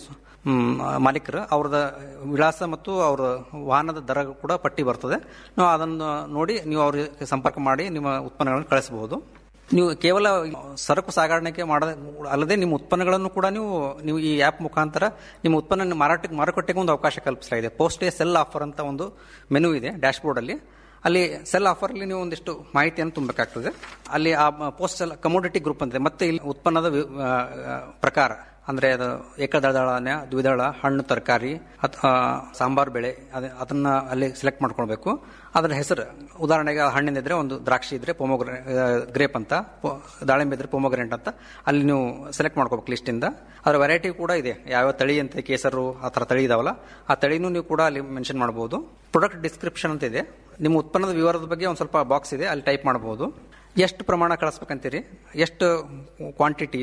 ಮಾಲೀಕರು ಅವ್ರದ ವಿಳಾಸ ಮತ್ತು ಅವರ ವಾಹನದ ದರ ಕೂಡ ಪಟ್ಟಿ ಬರ್ತದೆ ನೀವು ಅದನ್ನು ನೋಡಿ ನೀವು ಅವ್ರಿಗೆ ಸಂಪರ್ಕ ಮಾಡಿ ನಿಮ್ಮ ಉತ್ಪನ್ನಗಳನ್ನು ಕಳಿಸಬಹುದು ನೀವು ಕೇವಲ ಸರಕು ಸಾಗಾಣಿಕೆ ಮಾಡದ ಅಲ್ಲದೆ ನಿಮ್ಮ ಉತ್ಪನ್ನಗಳನ್ನು ಕೂಡ ನೀವು ನೀವು ಈ ಆ್ಯಪ್ ಮುಖಾಂತರ ನಿಮ್ಮ ಉತ್ಪನ್ನ ಮಾರಾಟ ಮಾರುಕಟ್ಟೆಗೆ ಒಂದು ಅವಕಾಶ ಕಲ್ಪಿಸಲಾಗಿದೆ ಪೋಸ್ಟ್ ಎ ಸೆಲ್ ಆಫರ್ ಅಂತ ಒಂದು ಮೆನು ಇದೆ ಡ್ಯಾಶ್ ಬೋರ್ಡ್ ಅಲ್ಲಿ ಅಲ್ಲಿ ಸೆಲ್ ಆಫರ್ ಅಲ್ಲಿ ನೀವು ಒಂದಿಷ್ಟು ಮಾಹಿತಿಯನ್ನು ತುಂಬಬೇಕಾಗ್ತದೆ ಅಲ್ಲಿ ಆ ಪೋಸ್ಟ್ ಸೆಲ್ ಕಮೋಡಿಟಿ ಗ್ರೂಪ್ ಅಂತಿದೆ ಮತ್ತೆ ಇಲ್ಲಿ ಉತ್ಪನ್ನದ ವಿ- ಆ, ಆ, ಪ್ರಕಾರ ಅಂದ್ರೆ ಅದು ಏಕದಳ ದ್ವಿದಳ ಹಣ್ಣು ತರಕಾರಿ ಅಥವಾ ಸಾಂಬಾರ್ ಬೆಳೆ ಅದ- ಅದನ್ನ ಅಲ್ಲಿ ಸೆಲೆಕ್ಟ್ ಮಾಡ್ಕೊಳ್ಬೇಕು ಅದರ ಹೆಸರು ಉದಾಹರಣೆಗೆ ಹಣ್ಣಿನ ಇದ್ರೆ ಒಂದು ದ್ರಾಕ್ಷಿ ಇದ್ರೆ ಪೊಮೋಗ್ರೆ ಗ್ರೇಪ್ ಅಂತ ಪೊ- ದಾಳಿಂಬೆ ಇದ್ರೆ ಪೊಮೋಗ್ರೆಂಟ್ ಅಂತ ಅಲ್ಲಿ ನೀವು ಸೆಲೆಕ್ಟ್ ಮಾಡ್ಕೋಬೇಕು ಲಿಸ್ಟಿಂದ ಅದರ ವೆರೈಟಿ ಕೂಡ ಇದೆ ಯಾವ್ಯಾವ ತಳಿ ಅಂತ ಕೇಸರು ಆ ಥರ ತಳಿ ಇದಾವಲ್ಲ ಆ ತಳಿನೂ ನೀವು ಕೂಡ ಅಲ್ಲಿ ಮೆನ್ಷನ್ ಮಾಡಬಹುದು ಪ್ರಾಡಕ್ಟ್ ಡಿಸ್ಕ್ರಿಪ್ಷನ್ ಅಂತ ಇದೆ ನಿಮ್ಮ ಉತ್ಪನ್ನದ ವಿವರದ ಬಗ್ಗೆ ಒಂದು ಸ್ವಲ್ಪ ಬಾಕ್ಸ್ ಇದೆ ಅಲ್ಲಿ ಟೈಪ್ ಮಾಡಬಹುದು ಎಷ್ಟು ಪ್ರಮಾಣ ಕಳಿಸ್ಬೇಕಂತೀರಿ ಎಷ್ಟು ಕ್ವಾಂಟಿಟಿ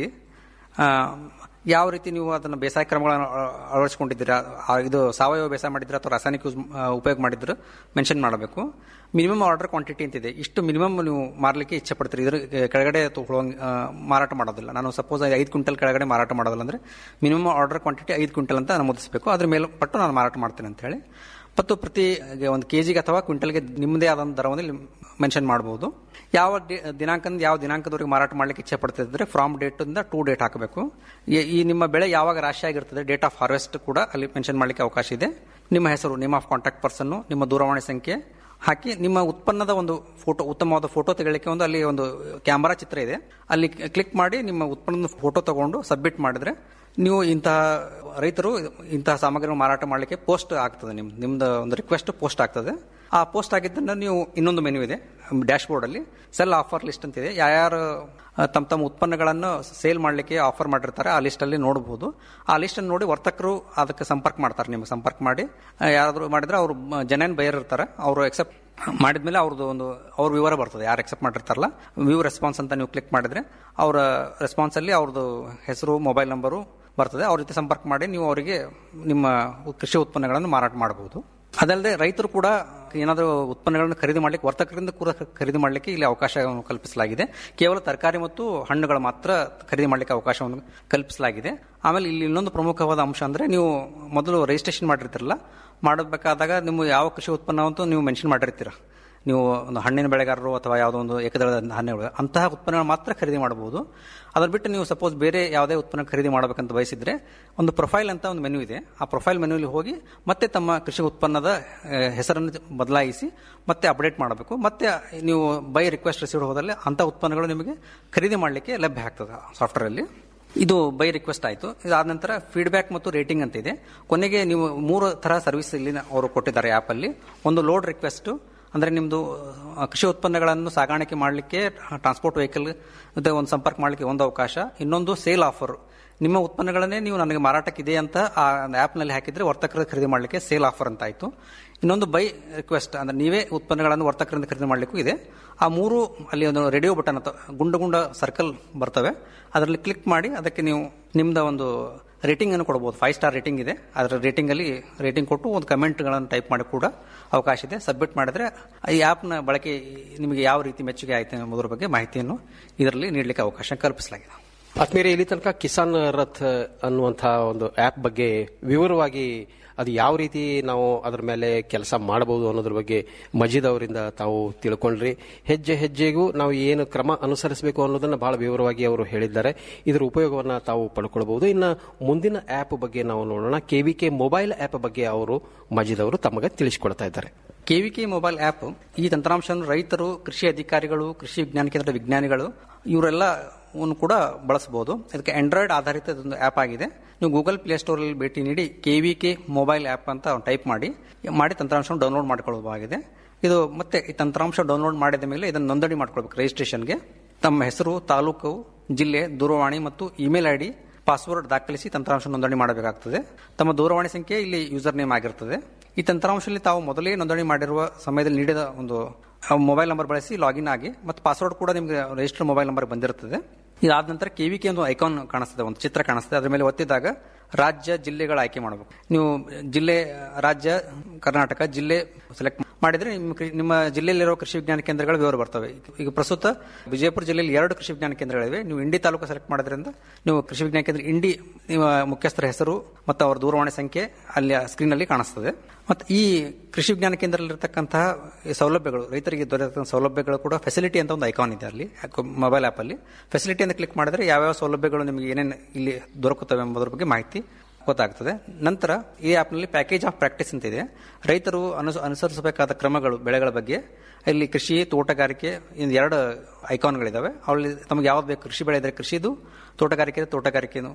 ಯಾವ ರೀತಿ ನೀವು ಅದನ್ನು ಬೇಸಾಯ ಕ್ರಮಗಳನ್ನು ಅಳ- ಅಳವಡಿಸ್ಕೊಂಡಿದ್ದೀರಾ ಆ, ಇದು ಸಾವಯವ ಬೇಸಾಯ ಮಾಡಿದ್ರೆ ಅಥವಾ ರಾಸಾಯನಿಕ ಯೂಸ್ ಆ, ಉಪಯೋಗ ಮಾಡಿದ್ರೆ ಮೆನ್ಷನ್ ಮಾಡಬೇಕು ಮಿನಿಮಮ್ ಆರ್ಡರ್ ಕ್ವಾಂಟಿಟಿ ಅಂತಿದೆ ಇಷ್ಟು ಮಿನಿಮಮ್ ನೀವು ಮಾರಲಿಕ್ಕೆ ಇಚ್ಛೆ ಪಡ್ತೀರಿ ಇದ್ರ ಕೆಳಗಡೆ ತಗೊಳ್ಳೋಂಗ್ ಆ, ಮಾರಾಟ ಮಾಡೋದಿಲ್ಲ ನಾನು ಸಪೋಸ್ ಐದು ಕ್ವಿಂಟಲ್ ಕೆಳಗಡೆ ಮಾರಾಟ ಮಾಡೋದಿಲ್ಲ ಅಂದ್ರೆ ಮಿನಿಮಮ್ ಆರ್ಡರ್ ಕ್ವಾಂಟಿಟಿ ಐದು ಕ್ವಿಂಟಲ್ ಅಂತ ನಮೂದಿಸಬೇಕು ಅದ್ರ ಮೇಲೆ ಪಟ್ಟು ನಾನು ಮಾರಾಟ ಮಾಡ್ತೇನೆ ಅಂತ ಹೇಳಿ ಮತ್ತು ಪ್ರತಿ ಒಂದು ಕೆಜಿಗೆ ಅಥವಾ ಕ್ವಿಂಟಲ್ಗೆ ನಿಮ್ಮದೇ ಆದ ದರವನ್ನು ಮೆನ್ಷನ್ ಮಾಡಬಹುದು ಯಾವ ಡಿ- ದಿನಾಂಕದಿಂದ ಯಾವ ದಿನಾಂಕದವರೆಗೆ ಮಾರಾಟ ಮಾಡ್ಲಿಕ್ಕೆ ಇಚ್ಛೆ ಪಡ್ತಿದ್ರೆ ಫ್ರಾಮ್ ಡೇಟ್ ಇಂದ ಟೂ ಡೇಟ್ ಹಾಕಬೇಕು ಈ- ಈ ನಿಮ್ಮ ಬೆಳೆ ಯಾವಾಗ ರಾಶಿ ಆಗಿರ್ತದೆ ಡೇಟ್ ಆಫ್ ಹಾರ್ವೆಸ್ಟ್ ಕೂಡ ಅಲ್ಲಿ ಮೆನ್ಷನ್ ಮಾಡ್ಲಿಕ್ಕೆ ಅವಕಾಶ ಇದೆ ನಿಮ್ಮ ಹೆಸರು ನೇಮ್ ಆಫ್ ಕಾಂಟ್ಯಾಕ್ಟ್ ಪರ್ಸನ್ ನಿಮ್ಮ ದೂರವಾಣಿ ಸಂಖ್ಯೆ ಹಾಕಿ ನಿಮ್ಮ ಉತ್ಪನ್ನದ ಒಂದು ಫೋಟೋ ಉತ್ತಮವಾದ ಫೋಟೋ ತೆಗೊಳ್ಳಿಕ್ಕೆ ಒಂದು ಅಲ್ಲಿ ಒಂದು ಕ್ಯಾಮರಾ ಚಿತ್ರ ಇದೆ ಅಲ್ಲಿ ಕ್ಲಿಕ್ ಮಾಡಿ ನಿಮ್ಮ ಉತ್ಪನ್ನದ ಫೋಟೋ ತಗೊಂಡು ಸಬ್ಮಿಟ್ ಮಾಡಿದ್ರೆ ನೀವು ಇಂತಹ ರೈತರು ಇಂತಹ ಸಾಮಗ್ರಿಗಳನ್ನು ಮಾರಾಟ ಮಾಡಲಿಕ್ಕೆ ಪೋಸ್ಟ್ ಆಗ್ತದೆ ನಿಮ್ ನಿಮ್ದು ಒಂದು ರಿಕ್ವೆಸ್ಟ್ ಪೋಸ್ಟ್ ಆಗ್ತದೆ ಆ ಪೋಸ್ಟ್ ಆಗಿದ್ದನ್ನು ನೀವು ಇನ್ನೊಂದು ಮೆನು ಇದೆ ಡ್ಯಾಶ್ ಬೋರ್ಡ್ ಅಲ್ಲಿ ಸೆಲ್ ಆಫರ್ ಲಿಸ್ಟ್ ಅಂತ ಇದೆ ಯಾರ್ಯಾರು ಆ, ತಮ್ಮ ತಮ್ಮ ಉತ್ಪನ್ನಗಳನ್ನು ಸೇಲ್ ಮಾಡಲಿಕ್ಕೆ ಆಫರ್ ಮಾಡಿರ್ತಾರೆ ಆ ಲಿಸ್ಟ್ ಅಲ್ಲಿ ನೋಡಬಹುದು ಆ ಲಿಸ್ಟ್ ಅನ್ನು ನೋಡಿ ವರ್ತಕರು ಅದಕ್ಕೆ ಸಂಪರ್ಕ ಮಾಡ್ತಾರೆ ನಿಮಗೆ ಸಂಪರ್ಕ ಮಾಡಿ ಆ, ಯಾರಾದ್ರೂ ಮಾಡಿದ್ರೆ ಅವರು ಜನ ಬೈಯರ್ ಇರ್ತಾರೆ ಅವರು ಎಕ್ಸೆಪ್ಟ್ ಮಾಡಿದ್ಮೇಲೆ ಅವ್ರದ್ದು ಒಂದು ಅವ್ರ ವಿವರ ಬರ್ತದೆ ಯಾರು ಎಕ್ಸೆಪ್ಟ್ ಮಾಡಿರ್ತಾರಲ್ಲ ವ್ಯೂ ರೆಸ್ಪಾನ್ಸ್ ಅಂತ ನೀವು ಕ್ಲಿಕ್ ಮಾಡಿದ್ರೆ ಅವರ ರೆಸ್ಪಾನ್ಸ್ ಅಲ್ಲಿ ಅವ್ರದ್ದು ಹೆಸರು ಮೊಬೈಲ್ ನಂಬರು ಬರ್ತದೆ ಅವ್ರ ಜೊತೆ ಸಂಪರ್ಕ ಮಾಡಿ ನೀವು ಅವರಿಗೆ ನಿಮ್ಮ ಕೃಷಿ ಉತ್ಪನ್ನಗಳನ್ನು ಮಾರಾಟ ಮಾಡಬಹುದು ಅದಲ್ಲದೆ ರೈತರು ಕೂಡ ಏನಾದರೂ ಉತ್ಪನ್ನಗಳನ್ನು ಖರೀದಿ ಮಾಡಲಿಕ್ಕೆ ವರ್ತಕರಿಂದ ಕೂಡ ಖರೀದಿ ಮಾಡಲಿಕ್ಕೆ ಇಲ್ಲಿ ಅವಕಾಶವನ್ನು ಕಲ್ಪಿಸಲಾಗಿದೆ ಕೇವಲ ತರಕಾರಿ ಮತ್ತು ಹಣ್ಣುಗಳು ಮಾತ್ರ ಖರೀದಿ ಮಾಡಲಿಕ್ಕೆ ಅವಕಾಶವನ್ನು ಕಲ್ಪಿಸಲಾಗಿದೆ ಆಮೇಲೆ ಇಲ್ಲಿ ಇನ್ನೊಂದು ಪ್ರಮುಖವಾದ ಅಂಶ ಅಂದ್ರೆ ನೀವು ಮೊದಲು ರಿಜಿಸ್ಟ್ರೇಷನ್ ಮಾಡಿರ್ತೀರಲ್ಲ ಮಾಡಬೇಕಾದಾಗ ನಿಮ್ಮ ಯಾವ ಕೃಷಿ ಉತ್ಪನ್ನ ಅಂತೂ ನೀವು ಮೆನ್ಷನ್ ಮಾಡಿರ್ತೀರ ನೀವು ಒಂದು ಹಣ್ಣಿನ ಬೆಳೆಗಾರರು ಅಥವಾ ಯಾವುದೋ ಒಂದು ಏಕದಳದ ಹಣ್ಣುಗಳು ಅಂತಹ ಉತ್ಪನ್ನಗಳು ಮಾತ್ರ ಖರೀದಿ ಮಾಡಬಹುದು ಅದರ ಬಿಟ್ಟು ನೀವು ಸಪೋಸ್ ಬೇರೆ ಯಾವುದೇ ಉತ್ಪನ್ನ ಖರೀದಿ ಮಾಡಬೇಕಂತ ಬಯಸಿದ್ರೆ ಒಂದು ಪ್ರೊಫೈಲ್ ಅಂತ ಒಂದು ಮೆನು ಇದೆ ಆ ಪ್ರೊಫೈಲ್ ಮೆನುಲಿ ಹೋಗಿ ಮತ್ತೆ ತಮ್ಮ ಕೃಷಿ ಉತ್ಪನ್ನದ ಆ, ಹೆಸರನ್ನು ಬದಲಾಯಿಸಿ ಮತ್ತೆ ಅಪ್ಡೇಟ್ ಮಾಡಬೇಕು ಮತ್ತೆ ನೀವು ಬೈ ರಿಕ್ವೆಸ್ಟ್ ರಿಸೀವ್ ಹೋದಲ್ಲಿ ಅಂಥ ಉತ್ಪನ್ನಗಳು ನಿಮಗೆ ಖರೀದಿ ಮಾಡಲಿಕ್ಕೆ ಲಭ್ಯ ಆಗ್ತದೆ ಸಾಫ್ಟ್ವೇರ್ ಅಲ್ಲಿ ಇದು ಬೈ ರಿಕ್ವೆಸ್ಟ್ ಆಯಿತು ಇದಾದ ನಂತರ ಫೀಡ್ಬ್ಯಾಕ್ ಮತ್ತು ರೇಟಿಂಗ್ ಅಂತ ಇದೆ ಕೊನೆಗೆ ನೀವು ಮೂರು ತರ ಸರ್ವಿಸ್ ಇಲ್ಲಿ ಅವರು ಕೊಟ್ಟಿದ್ದಾರೆ ಆ್ಯಪ್ ಅಲ್ಲಿ ಒಂದು ಲೋಡ್ ರಿಕ್ವೆಸ್ಟ್ ಅಂದ್ರೆ ನಿಮ್ದು ಆ, ಕೃಷಿ ಉತ್ಪನ್ನಗಳನ್ನು ಸಾಗಾಣಿಕೆ ಮಾಡಲಿಕ್ಕೆ ಟ್ರಾನ್ಸ್ಪೋರ್ಟ್ ವೆಹಿಕಲ್ ಜೊತೆ ಒಂದು ಸಂಪರ್ಕ ಮಾಡಲಿಕ್ಕೆ ಒಂದು ಅವಕಾಶ ಇನ್ನೊಂದು ಸೇಲ್ ಆಫರ್ ನಿಮ್ಮ ಉತ್ಪನ್ನಗಳನ್ನೇ ನೀವು ನನಗೆ ಮಾರಾಟಕ್ಕಿದೆ ಅಂತ ಆ ಆ್ಯಪ್ನಲ್ಲಿ ಹಾಕಿದ್ರೆ ವರ್ತಕರ ಖರೀದಿ ಮಾಡಲಿಕ್ಕೆ ಸೇಲ್ ಆಫರ್ ಅಂತ ಆಯಿತು ಇನ್ನೊಂದು ಬೈ ರಿಕ್ವೆಸ್ಟ್ ಅಂದ್ರೆ ನೀವೇ ಉತ್ಪನ್ನಗಳನ್ನು ವರ್ತಕರಿಂದ ಖರೀದಿ ಮಾಡಲಿಕ್ಕೂ ಇದೆ ಆ ಮೂರು ಅಲ್ಲಿ ಒಂದು ರೇಡಿಯೋ ಬಟನ್ ಅಂತ ಗುಂಡ ಗುಂಡ ಸರ್ಕಲ್ ಬರ್ತವೆ ಅದರಲ್ಲಿ ಕ್ಲಿಕ್ ಮಾಡಿ ಅದಕ್ಕೆ ನೀವು ನಿಮ್ದ ಒಂದು ರೇಟಿಂಗ್ ಅನ್ನು ಕೊಡಬಹುದು ಫೈವ್ ಸ್ಟಾರ್ ರೇಟಿಂಗ್ ಇದೆ ಅದರ ರೇಟಿಂಗ್ ಅಲ್ಲಿ ರೇಟಿಂಗ್ ಕೊಟ್ಟು ಒಂದು ಕಮೆಂಟ್ಗಳನ್ನು ಟೈಪ್ ಮಾಡಿ ಕೂಡ ಅವಕಾಶ ಇದೆ ಸಬ್ಮಿಟ್ ಮಾಡಿದ್ರೆ ಈ ಆ್ಯಪ್ನ ಬಳಕೆ ನಿಮಗೆ ಯಾವ ರೀತಿ ಮೆಚ್ಚುಗೆ ಆಯ್ತು ಎಂಬುದರ ಬಗ್ಗೆ ಮಾಹಿತಿಯನ್ನು ಇದರಲ್ಲಿ ನೀಡಲಿಕ್ಕೆ ಅವಕಾಶ ಕಲ್ಪಿಸಲಾಗಿದೆ ಆತ್ಮೀಯರೇ ಇಲ್ಲಿ ತನಕ ಕಿಸಾನ್ ರಥ್ ಅನ್ನುವಂತಹ ಒಂದು ಆಪ್ ಬಗ್ಗೆ ವಿವರವಾಗಿ ಅದು ಯಾವ ರೀತಿ ನಾವು ಅದರ ಮೇಲೆ ಕೆಲಸ ಮಾಡಬಹುದು ಅನ್ನೋದ್ರ ಬಗ್ಗೆ ಮಜೀದ್ ಅವರಿಂದ ತಾವು ತಿಳ್ಕೊಂಡ್ರಿ ಹೆಜ್ಜೆ ಹೆಜ್ಜೆಗೂ ನಾವು ಏನು ಕ್ರಮ ಅನುಸರಿಸಬೇಕು ಅನ್ನೋದನ್ನ ಬಹಳ ವಿವರವಾಗಿ ಅವರು ಹೇಳಿದ್ದಾರೆ ಇದರ ಉಪಯೋಗವನ್ನ ತಾವು ಪಡ್ಕೊಳ್ಬಹುದು ಇನ್ನು ಮುಂದಿನ ಆಪ್ ಬಗ್ಗೆ ನಾವು ನೋಡೋಣ ಕೆವಿಕೆ ಮೊಬೈಲ್ ಆಪ್ ಬಗ್ಗೆ ಅವರು ಮಜೀದ್ ಅವರು ತಮಗೆ ತಿಳಿಸಿಕೊಡ್ತಾ ಇದ್ದಾರೆ ಕೆವಿಕೆ ಮೊಬೈಲ್ ಆ್ಯಪ್ ಈ ತಂತ್ರಾಂಶವನ್ನು ರೈತರು ಕೃಷಿ ಅಧಿಕಾರಿಗಳು ಕೃಷಿ ವಿಜ್ಞಾನ ಕೇಂದ್ರದ ವಿಜ್ಞಾನಿಗಳು ಇವರೆಲ್ಲ ಕೂಡ ಬಳಸಬಹುದು ಇದಕ್ಕೆ ಆಂಡ್ರಾಯ್ಡ್ ಆಧಾರಿತ ಒಂದು ಆ್ಯಪ್ ಆಗಿದೆ ನೀವು ಗೂಗಲ್ ಪ್ಲೇ ಸ್ಟೋರ್ ಅಲ್ಲಿ ಭೇಟಿ ನೀಡಿ ಕೆವಿಕೆ ಮೊಬೈಲ್ ಆ್ಯಪ್ ಅಂತ ಟೈಪ್ ಮಾಡಿ ಮಾಡಿ ತಂತ್ರಾಂಶವನ್ನು ಡೌನ್ಲೋಡ್ ಮಾಡ್ಕೊಳ್ಳಬಹುದಾಗಿದೆ ಇದು ಮತ್ತೆ ಈ ತಂತ್ರಾಂಶ ಡೌನ್ಲೋಡ್ ಮಾಡಿದ ಮೇಲೆ ಇದನ್ನು ನೋಂದಣಿ ಮಾಡ್ಕೊಳ್ಬೇಕು ರಿಜಿಸ್ಟ್ರೇಷನ್ಗೆ ತಮ್ಮ ಹೆಸರು ತಾಲೂಕು ಜಿಲ್ಲೆ ದೂರವಾಣಿ ಮತ್ತು ಇಮೇಲ್ ಐಡಿ ಪಾಸ್ವರ್ಡ್ ದಾಖಲಿಸಿ ತಂತ್ರಾಂಶ ನೋಂದಣಿ ಮಾಡಬೇಕಾಗ್ತದೆ ತಮ್ಮ ದೂರವಾಣಿ ಸಂಖ್ಯೆ ಇಲ್ಲಿ ಯೂಸರ್ ನೇಮ್ ಆಗಿರ್ತದೆ ಈ ತಂತ್ರಾಂಶದಲ್ಲಿ ತಾವು ಮೊದಲೇ ನೋಂದಣಿ ಮಾಡಿರುವ ಸಮಯದಲ್ಲಿ ನೀಡಿದ ಒಂದು ಮೊಬೈಲ್ ನಂಬರ್ ಬಳಸಿ ಲಾಗಿನ್ ಆಗಿ ಮತ್ತು ಪಾಸ್ವರ್ಡ್ ಕೂಡ ನಿಮಗೆ ರಿಜಿಸ್ಟರ್ ಮೊಬೈಲ್ ನಂಬರ್ ಬಂದಿರುತ್ತದೆ ಇದಾದ ನಂತರ ಕೆವಿಕೆ ಒಂದು ಐಕಾನ್ ಕಾಣಿಸ್ತದೆ ಒಂದು ಚಿತ್ರ ಕಾಣಿಸ್ತದೆ ಅದ್ರ ಮೇಲೆ ಒತ್ತಿದಾಗ ರಾಜ್ಯ ಜಿಲ್ಲೆಗಳ ಆಯ್ಕೆ ಮಾಡಬೇಕು ನೀವು ಜಿಲ್ಲೆ ರಾಜ್ಯ ಕರ್ನಾಟಕ ಜಿಲ್ಲೆ ಸೆಲೆಕ್ಟ್ ಮಾಡಿದ್ರೆ ನಿಮ್ಮ ಕೃ- ನಿಮ್ಮ ಜಿಲ್ಲೆಯಲ್ಲಿರುವ ಕೃಷಿ ವಿಜ್ಞಾನ ಕೇಂದ್ರಗಳ ವಿವರ ಬರ್ತವೆ ಈಗ ಪ್ರಸ್ತುತ ವಿಜಯಪುರ ಜಿಲ್ಲೆಯಲ್ಲಿ ಎರಡು ಕೃಷಿ ವಿಜ್ಞಾನ ಕೇಂದ್ರಗಳಿವೆ ನೀವು ಇಂಡಿ ತಾಲೂಕು ಸೆಲೆಕ್ಟ್ ಮಾಡೋದ್ರಿಂದ ನೀವು ಕೃಷಿ ವಿಜ್ಞಾನ ಕೇಂದ್ರ ಇಂಡಿ ನಿಮ್ಮ ಮುಖ್ಯಸ್ಥರ ಹೆಸರು ಮತ್ತು ಅವರ ದೂರವಾಣಿ ಸಂಖ್ಯೆ ಅಲ್ಲಿ ಸ್ಕ್ರೀನ್ ಅಲ್ಲಿ ಕಾಣಿಸ್ತದೆ ಮತ್ತು ಈ ಕೃಷಿ ವಿಜ್ಞಾನ ಕೇಂದ್ರದಲ್ಲಿರ್ತಕ್ಕಂತಹ ಈ ಸೌಲಭ್ಯಗಳು ರೈತರಿಗೆ ದೊರೆತಕ್ಕಂಥ ಸೌಲಭ್ಯಗಳು ಕೂಡ ಫೆಸಿಲಿಟಿ ಅಂತ ಒಂದು ಐಕಾನ್ ಇದೆ ಅಲ್ಲಿ ಮೊಬೈಲ್ ಆಪ್ ಅಲ್ಲಿ ಫೆಸಿಲಿಟಿ ಅಂತ ಕ್ಲಿಕ್ ಮಾಡಿದ್ರೆ ಯಾವ್ಯಾವ ಸೌಲಭ್ಯಗಳು ನಿಮಗೆ ಏನೇನು ಇಲ್ಲಿ ದೊರಕುತ್ತವೆ ಎಂಬುದರ ಬಗ್ಗೆ ಮಾಹಿತಿ ಗೊತ್ತಾಗ್ತದೆ ನಂತರ ಈ ಆಪ್ನಲ್ಲಿ ಪ್ಯಾಕೇಜ್ ಆಫ್ ಪ್ರಾಕ್ಟೀಸ್ ಅಂತ ಇದೆ ರೈತರು ಅನುಸ ಅನುಸರಿಸಬೇಕಾದ ಕ್ರಮಗಳು ಬೆಳೆಗಳ ಬಗ್ಗೆ ಇಲ್ಲಿ ಕೃಷಿ ತೋಟಗಾರಿಕೆ ಇಂದು ಎರಡು ಐಕಾನ್ಗಳಿದಾವೆ ಅಲ್ಲಿ ತಮಗೆ ಯಾವ್ದು ಬೇಕು ಕೃಷಿ ಬೆಳೆ ಇದ್ರೆ ಕೃಷಿದು ತೋಟಗಾರಿಕೆ ಇದ್ರೆ ತೋಟಗಾರಿಕೆನು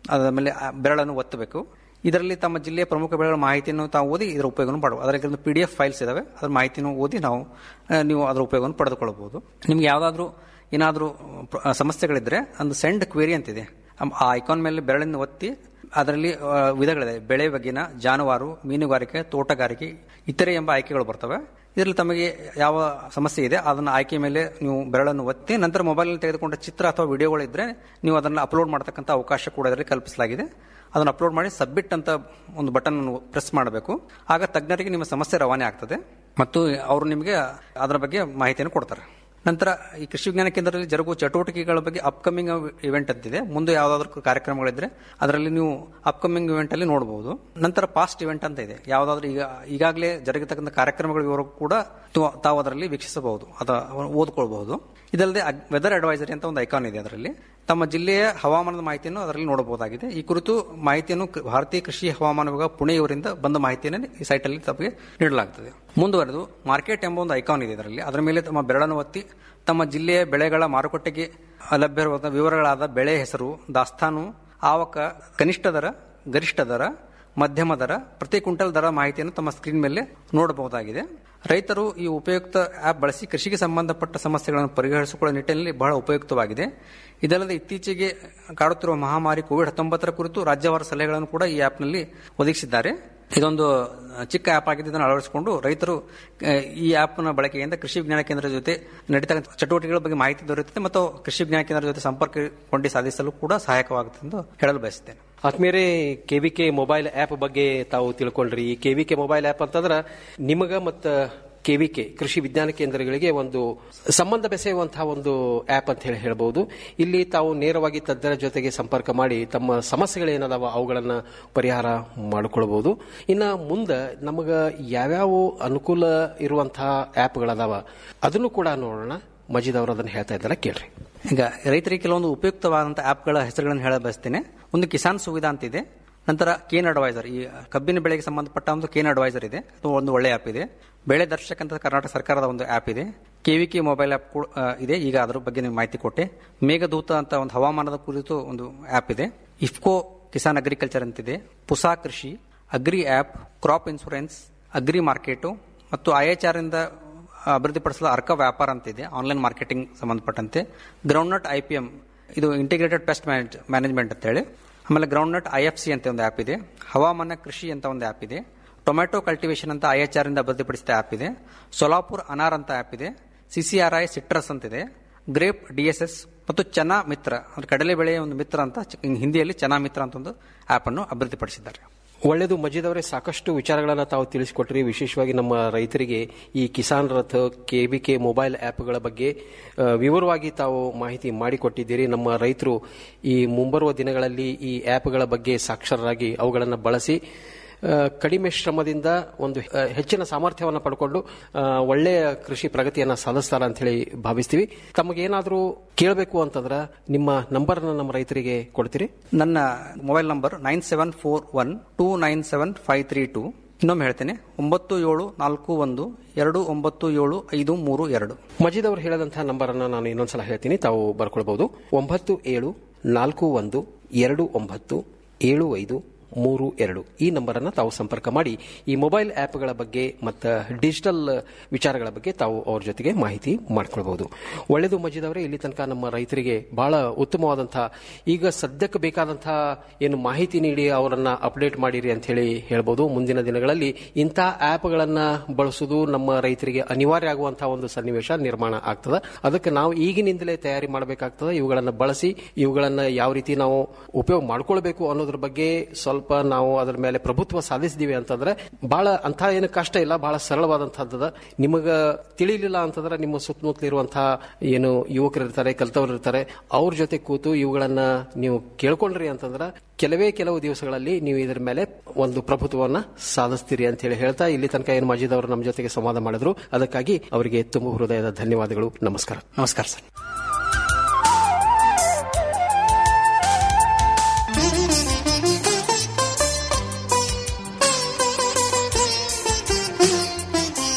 ಅದಾದ ಮೇಲೆ ಆ ಬೆರಳನ್ನು ಒತ್ತಬೇಕು ಇದರಲ್ಲಿ ತಮ್ಮ ಜಿಲ್ಲೆಯ ಪ್ರಮುಖ ಬೆಳೆಗಳ ಮಾಹಿತಿಯನ್ನು ತಾವು ಓದಿ ಇದರ ಉಪಯೋಗವನ್ನು ಪಡಬಹುದು ಅದರಲ್ಲಿ ಪಿ ಡಿ ಎಫ್ ಫೈಲ್ಸ್ ಇದಾವೆ ಅದರ ಮಾಹಿತಿಯನ್ನು ಓದಿ ನಾವು ಆ, ನೀವು ಅದರ ಉಪಯೋಗವನ್ನು ಪಡೆದುಕೊಳ್ಳಬಹುದು ನಿಮ್ಗೆ ಯಾವುದಾದ್ರೂ ಏನಾದರೂ ಸಮಸ್ಯೆಗಳಿದ್ರೆ ಒಂದು ಸೆಂಡ್ ಕ್ವೇರಿ ಅಂತಿದೆ ಅಮ್- ಆ ಐಕಾನ್ ಮೇಲೆ ಬೆರಳಿನ ಒತ್ತಿ ಅದರಲ್ಲಿ ಆ, ವಿಧಗಳಿದೆ ಬೆಳೆ ಬಗ್ಗಿನ ಜಾನುವಾರು ಮೀನುಗಾರಿಕೆ ತೋಟಗಾರಿಕೆ ಇತರೆ ಎಂಬ ಆಯ್ಕೆಗಳು ಬರ್ತವೆ ಇದರಲ್ಲಿ ತಮಗೆ ಯಾವ ಸಮಸ್ಯೆ ಇದೆ ಅದನ್ನು ಆಯ್ಕೆ ಮೇಲೆ ನೀವು ಬೆರಳನ್ನು ಒತ್ತಿ ನಂತರ ಮೊಬೈಲ್ನಲ್ಲಿ ತೆಗೆದುಕೊಂಡ ಚಿತ್ರ ಅಥವಾ ವಿಡಿಯೋಗಳಿದ್ರೆ ನೀವು ಅದನ್ನು ಅಪ್ಲೋಡ್ ಮಾಡತಕ್ಕಂಥ ಅವಕಾಶ ಕೂಡ ಇದರಲ್ಲಿ ಕಲ್ಪಿಸಲಾಗಿದೆ ಅದನ್ನು ಅಪ್ಲೋಡ್ ಮಾಡಿ ಸಬ್ಮಿಟ್ ಅಂತ ಒಂದು ಬಟನ್ ಪ್ರೆಸ್ ಮಾಡಬೇಕು ಆಗ ತಜ್ಞರಿಗೆ ನಿಮ್ಮ ಸಮಸ್ಯೆ ರವಾನೆ ಆಗ್ತದೆ ಮತ್ತು ಅವರು ನಿಮಗೆ ಅದರ ಬಗ್ಗೆ ಮಾಹಿತಿಯನ್ನು ಕೊಡ್ತಾರೆ ನಂತರ ಈ ಕೃಷಿ ವಿಜ್ಞಾನ ಕೇಂದ್ರದಲ್ಲಿ ಜರುಗುವ ಚಟುವಟಿಕೆಗಳ ಬಗ್ಗೆ ಅಪ್ಕಮಿಂಗ್ ಇವೆಂಟ್ ಅಂತಿದೆ ಮುಂದೆ ಯಾವುದಾದ್ರೂ ಕಾರ್ಯಕ್ರಮಗಳಿದ್ರೆ ಅದರಲ್ಲಿ ನೀವು ಅಪ್ಕಮಿಂಗ್ ಇವೆಂಟ್ ಅಲ್ಲಿ ನೋಡಬಹುದು ನಂತರ ಪಾಸ್ಟ್ ಇವೆಂಟ್ ಅಂತ ಇದೆ ಯಾವುದಾದ್ರೂ ಈಗ ಈಗಾಗಲೇ ಜರುಗತಕ್ಕಂಥ ಕಾರ್ಯಕ್ರಮಗಳ ವಿವರ ಕೂಡ ತು- ತಾವು ಅದರಲ್ಲಿ ವೀಕ್ಷಿಸಬಹುದು ಅಥವಾ ಓದ್ಕೊಳ್ಬಹುದು ಇದಲ್ಲದೆ ವೆದರ್ ಅಡ್ವೈಸರಿ ಅಂತ ಒಂದು ಐಕಾನ್ ಇದೆ ಅದರಲ್ಲಿ ತಮ್ಮ ಜಿಲ್ಲೆಯ ಹವಾಮಾನದ ಮಾಹಿತಿಯನ್ನು ಅದರಲ್ಲಿ ನೋಡಬಹುದಾಗಿದೆ ಈ ಕುರಿತು ಮಾಹಿತಿಯನ್ನು ಕ- ಭಾರತೀಯ ಕೃಷಿ ಹವಾಮಾನ ವಿಭಾಗ ಪುಣೆ ಇವರಿಂದ ಬಂದ ಮಾಹಿತಿಯನ್ನು ಈ ಸೈಟ್ ಅಲ್ಲಿ ತಮಗೆ ನೀಡಲಾಗುತ್ತದೆ ಮುಂದುವರೆದು ಮಾರ್ಕೆಟ್ ಎಂಬ ಒಂದು ಐಕಾನ್ ಇದೆ ಇದರಲ್ಲಿ ಅದರ ಮೇಲೆ ತಮ್ಮ ಬೆರಳನ್ನು ಒತ್ತಿ ತಮ್ಮ ಜಿಲ್ಲೆಯ ಬೆಳೆಗಳ ಮಾರುಕಟ್ಟೆಗೆ ಲಭ್ಯವಿರುವ ವಿವರಗಳಾದ ಬೆಳೆ ಹೆಸರು ದಾಸ್ತಾನು ಆವಕ ಕನಿಷ್ಠ ದರ ಗರಿಷ್ಠ ದರ ಮಧ್ಯಮ ದರ ಪ್ರತಿ ಕ್ವಿಂಟಲ್ ದರ ಮಾಹಿತಿಯನ್ನು ತಮ್ಮ ಸ್ಕ್ರೀನ್ ಮೇಲೆ ನೋಡಬಹುದಾಗಿದೆ ರೈತರು ಈ ಉಪಯುಕ್ತ ಆಪ್ ಬಳಸಿ ಕೃಷಿಗೆ ಸಂಬಂಧಪಟ್ಟ ಸಮಸ್ಯೆಗಳನ್ನು ಪರಿಹರಿಸಿಕೊಳ್ಳುವ ನಿಟ್ಟಿನಲ್ಲಿ ಬಹಳ ಉಪಯುಕ್ತವಾಗಿದೆ ಇದಲ್ಲದೆ ಇತ್ತೀಚೆಗೆ ಕಾಡುತ್ತಿರುವ ಮಹಾಮಾರಿ ಕೋವಿಡ್ ಹತ್ತೊಂಬತ್ತರ ಕುರಿತು ರಾಜ್ಯವಾರ ಸಲಹೆಗಳನ್ನು ಕೂಡ ಈ ಆಪ್ನಲ್ಲಿ ಒದಗಿಸಿದ್ದಾರೆ ಇದೊಂದು ಚಿಕ್ಕ ಆಪ್ ಆಗಿದೆ ಇದನ್ನು ಅಳವಡಿಸಿಕೊಂಡು ರೈತರು ಆ, ಈ ಆಪ್ನ ಬಳಕೆಯಿಂದ ಕೃಷಿ ವಿಜ್ಞಾನ ಕೇಂದ್ರದ ಜೊತೆ ನಡೀತಕ್ಕಂಥ ಚಟುವಟಿಕೆಗಳ ಬಗ್ಗೆ ಮಾಹಿತಿ ದೊರೆಯುತ್ತದೆ ಮತ್ತು ಕೃಷಿ ವಿಜ್ಞಾನ ಕೇಂದ್ರದ ಜೊತೆ ಸಂಪರ್ಕ ಕೊಂಡಿ ಸಾಧಿಸಲು ಕೂಡ ಸಹಾಯಕವಾಗುತ್ತೆ ಎಂದು ಹೇಳಲು ಬಯಸುತ್ತೇನೆ ಆತ್ಮೀಯರೇ ಕೆವಿಕೆ ಮೊಬೈಲ್ ಆಪ್ ಬಗ್ಗೆ ತಾವು ತಿಳ್ಕೊಂಡ್ರಿ ಈ ಕೆವಿಕೆ ಮೊಬೈಲ್ ಆಪ್ ಅಂತಂದ್ರ ನಿಮಗ ಮತ್ತ ಕೆವಿಕೆ ಕೃಷಿ ವಿಜ್ಞಾನ ಕೇಂದ್ರಗಳಿಗೆ ಒಂದು ಸಂಬಂಧ ಬೆಸೆಯುವಂತಹ ಒಂದು ಆಪ್ ಅಂತ ಹೇಳಿ ಹೇಳ್ಬಹುದು ಇಲ್ಲಿ ತಾವು ನೇರವಾಗಿ ತಜ್ಞರ ಜೊತೆಗೆ ಸಂಪರ್ಕ ಮಾಡಿ ತಮ್ಮ ಸಮಸ್ಯೆಗಳೇನದಾವ ಅವುಗಳನ್ನ ಪರಿಹಾರ ಮಾಡಿಕೊಳ್ಬಹುದು ಇನ್ನ ಮುಂದೆ ನಮಗ ಯಾವ್ಯಾವ ಅನುಕೂಲ ಇರುವಂತಹ ಆಪ್ಗಳದಾವ ಅದನ್ನು ಕೂಡ ನೋಡೋಣ ಮಜೀದ್ ಅವರು ಅದನ್ನ ಹೇಳ್ತಾ ಇದ್ದಾರೆ ಕೇಳ್ರಿ ಈಗ ರೈತರಿಗೆ ಕೆಲವೊಂದು ಉಪಯುಕ್ತವಾದಂತಹ ಆಪ್ಗಳ ಹೆಸರುಗಳನ್ನು ಹೇಳ ಬಯಸ್ತೇನೆ ಒಂದು ಕಿಸಾನ್ ಸುವಿಧಾ ಅಂತಿದೆ ನಂತರ ಕೇನ್ ಅಡ್ವೈಸರ್ ಈ ಕಬ್ಬಿನ ಬೆಳೆಗೆ ಸಂಬಂಧಪಟ್ಟ ಒಂದು ಕೇನ್ ಅಡ್ವೈಸರ್ ಇದೆ ಅದು ಒಂದು ಒಳ್ಳೆ ಆಪ್ ಇದೆ ಬೆಳೆ ದರ್ಶಕ್ ಅಂತ ಕರ್ನಾಟಕ ಸರ್ಕಾರದ ಒಂದು ಆಪ್ ಇದೆ ಕೆವಿಕೆ ಮೊಬೈಲ್ ಆಪ್ ಕೂಡ ಆ, ಇದೆ ಈಗ ಅದ್ರ ಬಗ್ಗೆ ನೀವು ಮಾಹಿತಿ ಕೊಟ್ಟೆ ಮೇಘದೂತ ಅಂತ ಒಂದು ಹವಾಮಾನದ ಕುರಿತು ಒಂದು ಆಪ್ ಇದೆ ಇಫ್ಕೋ ಕಿಸಾನ್ ಅಗ್ರಿಕಲ್ಚರ್ ಅಂತಿದೆ Pusa Krishi agri app crop insurance agri market ಮತ್ತು ಐಎಚ್ಆರ್ ಇಂದ ಅಭಿವೃದ್ಧಿಪಡಿಸಲು ಅರ್ಕ ವ್ಯಾಪಾರ ಅಂತಿದೆ ಆನ್ಲೈನ್ ಮಾರ್ಕೆಟಿಂಗ್ ಸಂಬಂಧಪಟ್ಟಂತೆ ಗ್ರೌಂಡ್ನಟ್ ಐ ಪಿ ಎಂ ಇದು ಇಂಟಿಗ್ರೇಟೆಡ್ ಪೆಸ್ಟ್ ಮ್ಯಾನೇಜ್ಮೆಂಟ್ ಅಂತ ಹೇಳಿ ಆಮೇಲೆ ಗ್ರೌಂಡ್ನಟ್ ಐ ಎಫ್ ಸಿ ಅಂತ ಒಂದು ಆಪ್ ಇದೆ ಹವಾಮಾನ ಕೃಷಿ ಅಂತ ಒಂದು ಆಪ್ ಇದೆ ಟೊಮ್ಯಾಟೊ ಕಲ್ಟಿವೇಶನ್ ಅಂತ ಐ ಎಚ್ ಆರ್ ಇಂದ ಅಭಿವೃದ್ಧಿಪಡಿಸಿದ ಆಪ್ ಇದೆ ಸೊಲಾಪುರ್ ಅನಾರ್ ಅಂತ ಆಪ್ ಇದೆ ಸಿಸಿಆರ್ಐ ಸಿಟ್ರಸ್ ಅಂತಿದೆ ಗ್ರೇಪ್ ಡಿಎಸ್ಎಸ್ ಮತ್ತು ಚನಾ ಮಿತ್ರ ಅಂದ್ರೆ ಕಡಲೆ ಬೆಳೆಯ ಒಂದು ಮಿತ್ರ ಅಂತ ಚ- ಹಿಂದಿಯಲ್ಲಿ ಚನಾ ಮಿತ್ರ ಅಂತ ಒಂದು ಆಪ್ ಅನ್ನು ಅಭಿವೃದ್ಧಿಪಡಿಸಿದ್ದಾರೆ ಒಳ್ಳೆಯದು ಮಜೀದ್ ಅವರೇ ಸಾಕಷ್ಟು ವಿಚಾರಗಳನ್ನು ತಾವು ತಿಳಿಸಿಕೊಟ್ರಿ ವಿಶೇಷವಾಗಿ ನಮ್ಮ ರೈತರಿಗೆ ಈ ಕಿಸಾನ್ ರಥ ಕೆಬಿಕೆ ಮೊಬೈಲ್ ಆ್ಯಪ್ಗಳ ಬಗ್ಗೆ ಆ, ವಿವರವಾಗಿ ತಾವು ಮಾಹಿತಿ ಮಾಡಿಕೊಟ್ಟಿದ್ದೀರಿ ನಮ್ಮ ರೈತರು ಈ ಮುಂಬರುವ ದಿನಗಳಲ್ಲಿ ಈ ಆ್ಯಪ್ಗಳ ಬಗ್ಗೆ ಸಾಕ್ಷರರಾಗಿ ಅವುಗಳನ್ನು ಬಳಸಿ ಆ, ಕಡಿಮೆ ಶ್ರಮದಿಂದ ಒಂದು ಆ, ಹೆಚ್ಚಿನ ಸಾಮರ್ಥ್ಯವನ್ನು ಪಡ್ಕೊಂಡು ಆ, ಒಳ್ಳೆಯ ಕೃಷಿ ಪ್ರಗತಿಯನ್ನು ಸಾಧಿಸ್ತಾರ ಅಂತ ಹೇಳಿ ಭಾವಿಸ್ತೀವಿ ತಮಗೇನಾದರೂ ಕೇಳಬೇಕು ಅಂತಂದ್ರೆ ನಿಮ್ಮ ನಂಬರ್ನ ನಮ್ಮ ರೈತರಿಗೆ ಕೊಡ್ತೀರಿ ನನ್ನ mobile number nine seven four one two nine seven five three two ಇನ್ನೊಮ್ಮೆ ಹೇಳ್ತೇನೆ ಒಂಬತ್ತು ಏಳು ನಾಲ್ಕು ಒಂದು ಎರಡು ಒಂಬತ್ತು ಏಳು ಐದು ಮೂರು ಎರಡು ಮಜೀದ್ ಅವರು ಹೇಳಿದಂತಹ ನಂಬರ್ ಅನ್ನ ನಾನು ಇನ್ನೊಂದ್ಸಲ ಹೇಳ್ತೀನಿ ತಾವು ಬರ್ಕೊಳ್ಬಹುದು ಒಂಬತ್ತು ಏಳು ನಾಲ್ಕು ಒಂದು ಎರಡು ಒಂಬತ್ತು ಏಳು ಐದು ಮೂರು ಎರಡು ಈ ನಂಬರ್ ಅನ್ನ ತಾವು ಸಂಪರ್ಕ ಮಾಡಿ ಈ ಮೊಬೈಲ್ ಆಪ್ಗಳ ಬಗ್ಗೆ ಮತ್ತು ಡಿಜಿಟಲ್ ವಿಚಾರಗಳ ಬಗ್ಗೆ ತಾವು ಅವ್ರ ಜೊತೆಗೆ ಮಾಹಿತಿ ಮಾಡ್ಕೊಳ್ಬಹುದು ಒಳ್ಳೆಯದು ಮಜೀದ್ ಅವರೇ ಇಲ್ಲಿ ತನಕ ನಮ್ಮ ರೈತರಿಗೆ ಬಹಳ ಉತ್ತಮವಾದಂತಹ ಈಗ ಸದ್ಯಕ್ಕೆ ಬೇಕಾದಂತಹ ಏನು ಮಾಹಿತಿ ನೀಡಿ ಅವರನ್ನ ಅಪ್ಡೇಟ್ ಮಾಡಿರಿ ಅಂತ ಹೇಳಿ ಹೇಳ್ಬೋದು ಮುಂದಿನ ದಿನಗಳಲ್ಲಿ ಇಂಥ ಆಪ್ಗಳನ್ನ ಬಳಸುವುದು ನಮ್ಮ ರೈತರಿಗೆ ಅನಿವಾರ್ಯ ಆಗುವಂತಹ ಒಂದು ಸನ್ನಿವೇಶ ನಿರ್ಮಾಣ ಆಗ್ತದೆ ಅದಕ್ಕೆ ನಾವು ಈಗಿನಿಂದಲೇ ತಯಾರಿ ಮಾಡಬೇಕಾಗ್ತದೆ ಇವುಗಳನ್ನ ಬಳಸಿ ಇವುಗಳನ್ನ ಯಾವ ರೀತಿ ನಾವು ಉಪಯೋಗ ಮಾಡ್ಕೊಳ್ಬೇಕು ಅನ್ನೋದ್ರ ಬಗ್ಗೆ ಸ್ವಲ್ಪ ನಾವು ಅದರ ಮೇಲೆ ಪ್ರಭುತ್ವ ಸಾಧಿಸಿದೀವಿ ಅಂತಂದ್ರೆ ಬಹಳ ಅಂತ ಏನು ಕಷ್ಟ ಇಲ್ಲ ಬಹಳ ಸರಳವಾದಂತಹದ್ದು ನಿಮಗ ತಿಳಿಲಿಲ್ಲ ಅಂತಂದ್ರೆ ನಿಮ್ಮ ಸುತ್ತಮುತ್ತಲ ಇರುವಂತಹ ಏನು ಯುವಕರು ಇರ್ತಾರೆ ಕಲ್ತವ್ರು ಇರ್ತಾರೆ ಅವ್ರ ಜೊತೆ ಕೂತು ಇವುಗಳನ್ನ ನೀವು ಕೇಳ್ಕೊಂಡ್ರಿ ಅಂತಂದ್ರೆ ಕೆಲವೇ ಕೆಲವು ದಿವಸಗಳಲ್ಲಿ ನೀವು ಇದರ ಮೇಲೆ ಒಂದು ಪ್ರಭುತ್ವವನ್ನ ಸಾಧಿಸ್ತೀರಿ ಅಂತ ಹೇಳಿ ಹೇಳ್ತಾ ಇಲ್ಲಿ ತನಕ ಏನು ಮಜೀದ್ ಅವರು ನಮ್ಮ ಜೊತೆಗೆ ಸಂವಾದ ಮಾಡಿದ್ರು ಅದಕ್ಕಾಗಿ ಅವರಿಗೆ ತುಂಬ ಹೃದಯದ ಧನ್ಯವಾದಗಳು ನಮಸ್ಕಾರ ನಮಸ್ಕಾರ ಸರ್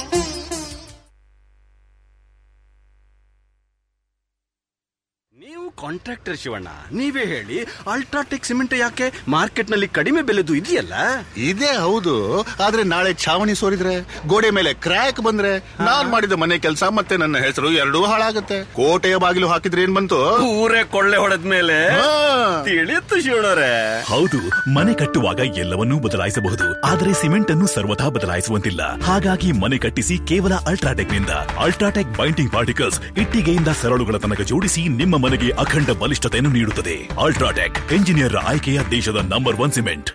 ನೀವು ಕಾಂಟ್ರಾಕ್ಟರ್ ಶಿವಣ್ಣ ನೀವೇ ಹೇಳಿ ಅಲ್ಟ್ರಾಟೆಕ್ ಸಿಮೆಂಟ್ ಯಾಕೆ ಮಾರ್ಕೆಟ್ ನಲ್ಲಿ ಕಡಿಮೆ ಬೆಲೆದು ಇದೆಯಲ್ಲ ಇದೇ ಹೌದು ಆದ್ರೆ ನಾಳೆ ಛಾವಣಿ ಸೋರಿದ್ರೆ ಗೋಡೆ ಮೇಲೆ ಕ್ರ್ಯಾಕ್ ಬಂದ್ರೆ ನಾನ್ ಮಾಡಿದ ಮನೆ ಕೆಲಸ ಮತ್ತೆ ನನ್ನ ಹೆಸರು ಎರಡೂ ಹಾಳಾಗತ್ತೆ ಕೋಟೆಯ ಬಾಗಿಲು ಹಾಕಿದ್ರೆ ಏನ್ ಬಂತು ಊರೇ ಕೊಳ್ಳೆ ಹೊಡೆದ ಮೇಲೆ ತಿಳಿಯುತ್ತು ಶಿವಣ್ಣರೇ ಹೌದು ಮನೆ ಕಟ್ಟುವಾಗ ಎಲ್ಲವನ್ನೂ ಬದಲಾಯಿಸಬಹುದು ಆದರೆ ಸಿಮೆಂಟ್ ಅನ್ನು ಸರ್ವಥಾ ಬದಲಾಯಿಸುವಂತಿಲ್ಲ ಹಾಗಾಗಿ ಮನೆ ಕಟ್ಟಿಸಿ ಕೇವಲ ಅಲ್ಟ್ರಾಟೆಕ್ ನಿಂದ ಅಲ್ಟ್ರಾಟೆಕ್ ಬೈಂಡಿಂಗ್ ಪಾರ್ಟಿಕಲ್ಸ್ ಇಟ್ಟಿಗೆಯಿಂದ ಸರಳುಗಳ ತನಕ ಜೋಡಿಸಿ ನಿಮ್ಮ ಮನೆಗೆ ಅಖಂಡ ಬಲಿಷ್ಠತೆಯನ್ನು ನೀಡುತ್ತದೆ ಅಲ್ಟ್ರಾಟೆಕ್ ಎಂಜಿನಿಯರ್ ಆಯ್ಕೆಯ ದೇಶದ ನಂಬರ್ ಒನ್ ಸಿಮೆಂಟ್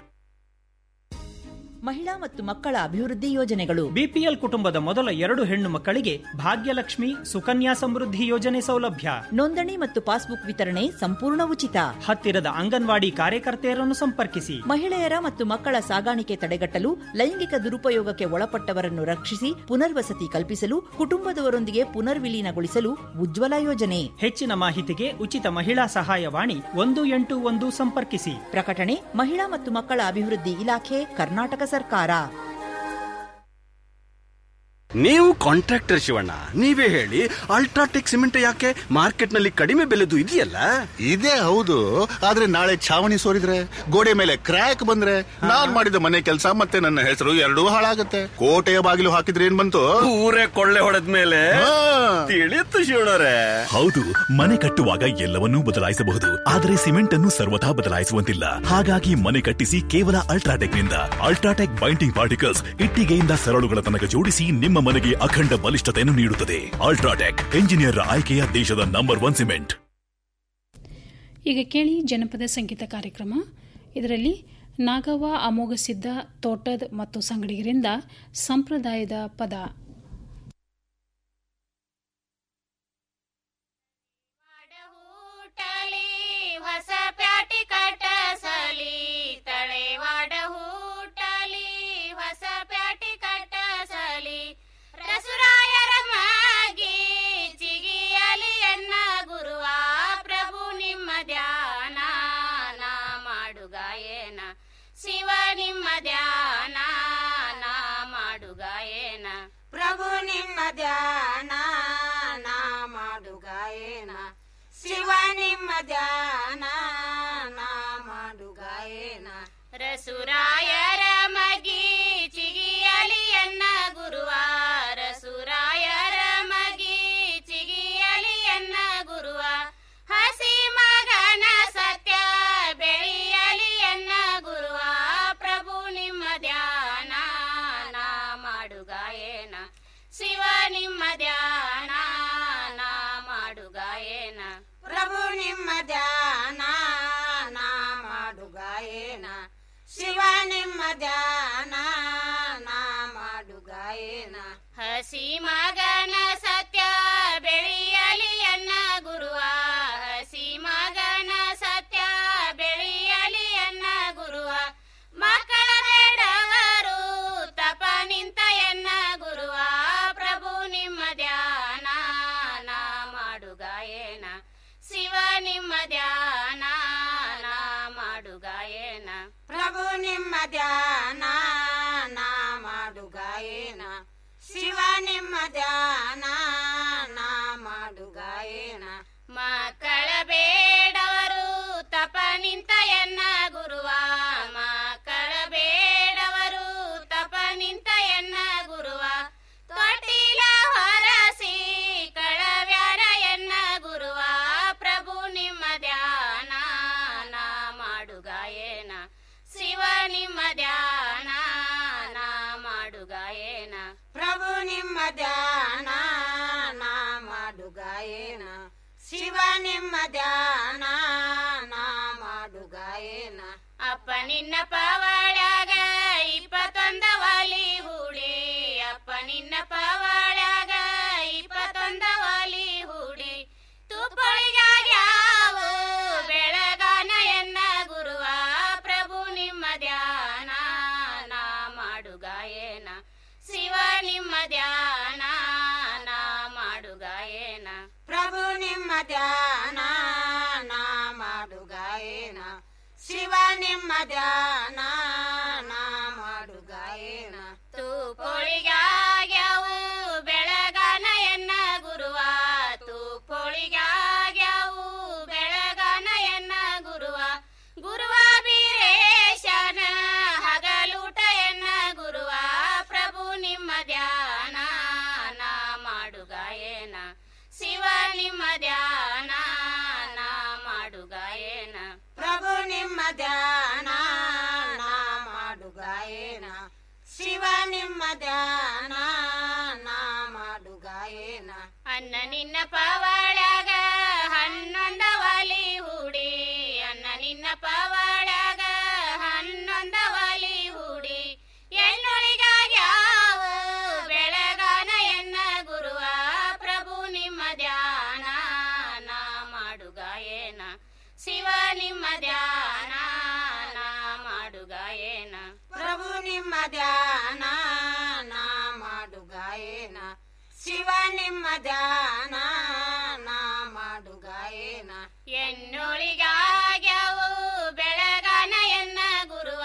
ಮಹಿಳಾ ಮತ್ತು ಮಕ್ಕಳ ಅಭಿವೃದ್ಧಿ ಯೋಜನೆಗಳು ಬಿಪಿಎಲ್ ಕುಟುಂಬದ ಮೊದಲ ಎರಡು ಹೆಣ್ಣು ಮಕ್ಕಳಿಗೆ ಭಾಗ್ಯಲಕ್ಷ್ಮಿ ಸುಕನ್ಯಾ ಸಮೃದ್ಧಿ ಯೋಜನೆ ಸೌಲಭ್ಯ ನೋಂದಣಿ ಮತ್ತು ಪಾಸ್ಬುಕ್ ವಿತರಣೆ ಸಂಪೂರ್ಣ ಉಚಿತ ಹತ್ತಿರದ ಅಂಗನವಾಡಿ ಕಾರ್ಯಕರ್ತೆಯರನ್ನು ಸಂಪರ್ಕಿಸಿ ಮಹಿಳೆಯರ ಮತ್ತು ಮಕ್ಕಳ ಸಾಗಾಣಿಕೆ ತಡೆಗಟ್ಟಲು ಲೈಂಗಿಕ ದುರುಪಯೋಗಕ್ಕೆ ಒಳಪಟ್ಟವರನ್ನು ರಕ್ಷಿಸಿ ಪುನರ್ವಸತಿ ಕಲ್ಪಿಸಲು ಕುಟುಂಬದವರೊಂದಿಗೆ ಪುನರ್ವಿಲೀನಗೊಳಿಸಲು ಉಜ್ವಲ ಯೋಜನೆ ಹೆಚ್ಚಿನ ಮಾಹಿತಿಗೆ ಉಚಿತ ಮಹಿಳಾ ಸಹಾಯವಾಣಿ ಒಂದು ಎಂಟು ಒಂದು ಸಂಪರ್ಕಿಸಿ ಪ್ರಕಟಣೆ ಮಹಿಳಾ ಮತ್ತು ಮಕ್ಕಳ ಅಭಿವೃದ್ಧಿ ಇಲಾಖೆ ಕರ್ನಾಟಕ ಸರ್ಕಾರ ನೀವು ಕಾಂಟ್ರಾಕ್ಟರ್ ಶಿವಣ್ಣ ನೀವೇ ಹೇಳಿ ಅಲ್ಟ್ರಾಟೆಕ್ ಸಿಮೆಂಟ್ ಯಾಕೆ ಮಾರ್ಕೆಟ್ ನಲ್ಲಿ ಕಡಿಮೆ ಬೆಲೆದು ಇದೆಯಲ್ಲ ಇದೇ ಹೌದು ಆದ್ರೆ ನಾಳೆ ಛಾವಣಿ ಸೋರಿದ್ರೆ ಗೋಡೆ ಮೇಲೆ ಕ್ರ್ಯಾಕ್ ಬಂದ್ರೆ ನಾನ್ ಮಾಡಿದ ಮನೆ ಕೆಲಸ ಮತ್ತೆ ನನ್ನ ಹೆಸರು ಎರಡೂ ಹಾಳಾಗತ್ತೆ ಕೋಟೆಯ ಬಾಗಿಲು ಹಾಕಿದ್ರೆ ಏನ್ ಬಂತು ಊರೇ ಕೊಳ್ಳೆ ಹೊಡೆದ ಮೇಲೆ ತಿಳಿಯುತ್ತು ಶಿವಣ್ಣರೇ ಹೌದು ಮನೆ ಕಟ್ಟುವಾಗ ಎಲ್ಲವನ್ನೂ ಬದಲಾಯಿಸಬಹುದು ಆದರೆ ಸಿಮೆಂಟ್ ಅನ್ನು ಸರ್ವಥಾ ಬದಲಾಯಿಸುವಂತಿಲ್ಲ ಹಾಗಾಗಿ ಮನೆ ಕಟ್ಟಿಸಿ ಕೇವಲ ಅಲ್ಟ್ರಾಟೆಕ್ ನಿಂದ ಅಲ್ಟ್ರಾಟೆಕ್ ಬೈಂಡಿಂಗ್ ಪಾರ್ಟಿಕಲ್ಸ್ ಇಟ್ಟಿಗೆಯಿಂದ ಸರಳುಗಳ ತನಕ ಜೋಡಿಸಿ ನಿಮ್ಮ ಮನೆಗೆ ಅಖಂಡ ಬಲಿಷ್ಠತೆಯನ್ನು ನೀಡುತ್ತದೆ ಅಲ್ಟ್ರಾಟೆಕ್ ಎಂಜಿನಿಯರ್ ಆಯ್ಕೆಯ ದೇಶದ ನಂಬರ್ ಒನ್ ಸಿಮೆಂಟ್ ಈಗ ಕೇಳಿ ಜನಪದ ಸಂಗೀತ ಕಾರ್ಯಕ್ರಮ ಇದರಲ್ಲಿ ನಾಗವ್ವ ಅಮೋಘಸಿದ್ದ ತೋಟದ್ ಮತ್ತು ಸಂಗಡಿಗರಿಂದ ಸಂಪ್ರದಾಯದ ಪದ ಹೊಸ ಪ್ಯಾಟಿ ಕಟ್ಟಸಲಿ ತಳೆವಾಡ ಹೂಟಲಿ ಹೊಸ ಪ್ಯಾಟಿ ಕಟ್ಟಸಲಿ ರಸುರಾಯರ ಮಾಗಿ ಚಿಗಿಯಲಿ ಎನ್ನ ಗುರುವ ಪ್ರಭು ನಿಮ್ಮ ಧ್ಯಾನ ನಾ ಮಾಡು ಗಾಯನ ಶಿವ ನಿಮ್ಮ ಧ್ಯಾನ ನಾ ಮಾಡು ಗಾಯನ ಪ್ರಭು ನಿಮ್ಮ ಧ್ಯಾನ ನಾ ಮಾಡು ಗಾಯನ ಶಿವ ನಿಮ್ಮ ಧ್ಯಾನ ನಾ ಮಾಡು ಗಾಯನ ರಸುರಾಯರ ಮಗಿ ಚಿಗಿಯಲಿ ಎನ್ನ ಗುರುವ ರಸುರಾಯರ ಮಗಿ ಚಿಗಿಯಲಿ ಎನ್ನ ಗುರುವ ಹಸಿ ಮಗನ ಸತ್ಯ ಬೆಳೆಯಲಿ ಎನ್ನ ಗುರುವ ಪ್ರಭು ನಿಮ್ಮ ಧ್ಯಾನ ನಾ ಮಾಡು ಗಾಯನ ಶಿವ ನಿಮ್ಮ ಧ್ಯಾನ ನಾ ಮಾಡು ಗಾಯನ ಪ್ರಭು ನಿಮ್ಮ ಧ್ಯಾನ ನಾ ಮಾಡು ಗಾಯನ ಶಿವ ನಿಮ್ಮ ಧ್ಯಾನ ನಾ ಮಾಡು ಗಾಯನ ಹಸಿ ಮಗನ ಸತ್ಯ ಬೆಳೆಯಲಿ ಎನ್ನ ಗುರುವ ಹಸಿ ಮಗನ ಸತ್ಯ ಬೆಳೆಯಲಿ ಎನ್ನ ಗುರುವ ಮಕ್ಕಳ ಬೇಡವರು ತಪ ನಿಂತ ಎನ್ನ ಗುರುವ ಪ್ರಭು ನಿಮ್ಮ ಧ್ಯಾನ ನಾ ಮಾಡು ಗಾಯನ ಶಿವ ನಿಮ್ಮ ಧ್ಯಾನ ನಾ ಮಾಡು ಗಾಯನ ಪ್ರಭು ನಿಮ್ಮ ಧ್ಯಾನ ನಾ ಮಾಡು ಗಾಯನ ಶಿವ ನಿಮ್ಮ ಧ್ಯಾನ ನಾ ಮಾಡು ಗಾಯನ ಮಕ್ಕಳ ಬೇಡವರು ತಪ ನಿಂತ ಎನ್ನ ಗುರುವ ಮಕ್ಕಳ ಬೇಡವರು ತಪ ನಿಂತ ಎನ್ನ ಗುರುವ ತೊಟ್ಟಿಲ ಹೊರಸಿ ಕಳವ್ಯಾರ ಎನ್ನ ಗುರುವ ಪ್ರಭು ನಿಮ್ಮ ಧ್ಯಾನ ನಾ ಮಾಡು ಗಾಯನ ಶಿವ ನಿಮ್ಮ ಧ್ಯಾನ ನಾ ಮಾಡು ಗಾಯನ ಪ್ರಭು ನಿಮ್ಮ ಧ್ಯಾನ ನಾ ಮಾಡು ಗಾಯನ ಶಿವ ನಿಮ್ಮ ಧ್ಯಾನ ನಾ ಮಾಡು ಗಾಯನ ಅಪ್ಪ ನಿನ್ನ ಪವಾಳ್ಯಾಗ ಇಪ್ಪತ್ತೊಂದ ವಾಲಿ ಹೂಡಿ ಅಪ್ಪ ನಿನ್ನ ಪವಾಳ್ಯಾಗ ಇಪ್ಪತ್ತೊಂದ ವಾಲಿ ಹೂಡಿ ತುಪ್ಪಳಿಗಾಗ್ಯಾವು ಬೆಳಗಾನ ಎನ್ನ ಗುರುವ ಪ್ರಭು ನಿಮ್ಮ ಧ್ಯಾನ ನಾ ಮಾಡು ಗಾಯನ ಶಿವ ನಿಮ್ಮ ಧ್ಯಾನ ನಾ ಮಾಡು ಗಾಯನ ಪ್ರಭು ನಿಮ್ಮ ಧ್ಯಾನ ನಾ ಮಾಡು ಗಾಯನ ಶಿವ ನಿಮ್ಮ ಧ್ಯಾನ ನಾ ಮಾಡು ಗಾಯನ ತೂಪೊಳಿಗಾಗ್ಯಾವು ಬೆಳಗಾನ ಎನ್ನ ಗುರುವ ತೂಪೊಳಿಗಾಗ್ಯಾವು ಬೆಳ ನಿಮ್ಮ ಧ್ಯಾನ ನಾ ಮಾಡು ಗಾಯನ ಪ್ರಭು ನಿಮ್ಮ ಧ್ಯಾನ ನಾ ಮಾಡು ಗಾಯನ ಶಿವ ನಿಮ್ಮ ಧ್ಯಾನ ನಾ ಮಾಡು ಗಾಯನ ಅನ್ನ ನಿನ್ನ ಪವಾಳ್ಯಾಗ ಹನ್ನೊಂದ ವಾಲಿ ಹೂಡಿ ಅನ್ನ ನಿನ್ನ ಪವಾಳ್ಯಾಗ ಹನ್ನೊಂದ ವಾಲಿ ಹೂಡಿ ಎನ್ನೊಳಿಗಾಗ್ಯಾವ ಬೆಳಗಾನ ಎನ್ನ ಗುರುವ ಪ್ರಭು ನಿಮ್ಮ ಧ್ಯಾನ ನಾ ಮಾಡು ಗಾಯನ ಶಿವ ನಿಮ್ಮ ಧ್ಯಾನ ನಾ ಮಾಡು ಗಾಯನ ಪ್ರಭು ನಿಮ್ಮ ಧ್ಯಾನ ನಾ ಮಾಡು ಗಾಯನ ಶಿವ ನಿಮ್ಮ ಧ್ಯಾನ ನಾ ಮಾಡು ಗಾಯನ ಎನ್ನೊಳಿಗಾಗ್ಯಾವು ಬೆಳಗಾನ ಎನ್ನ ಗುರುವ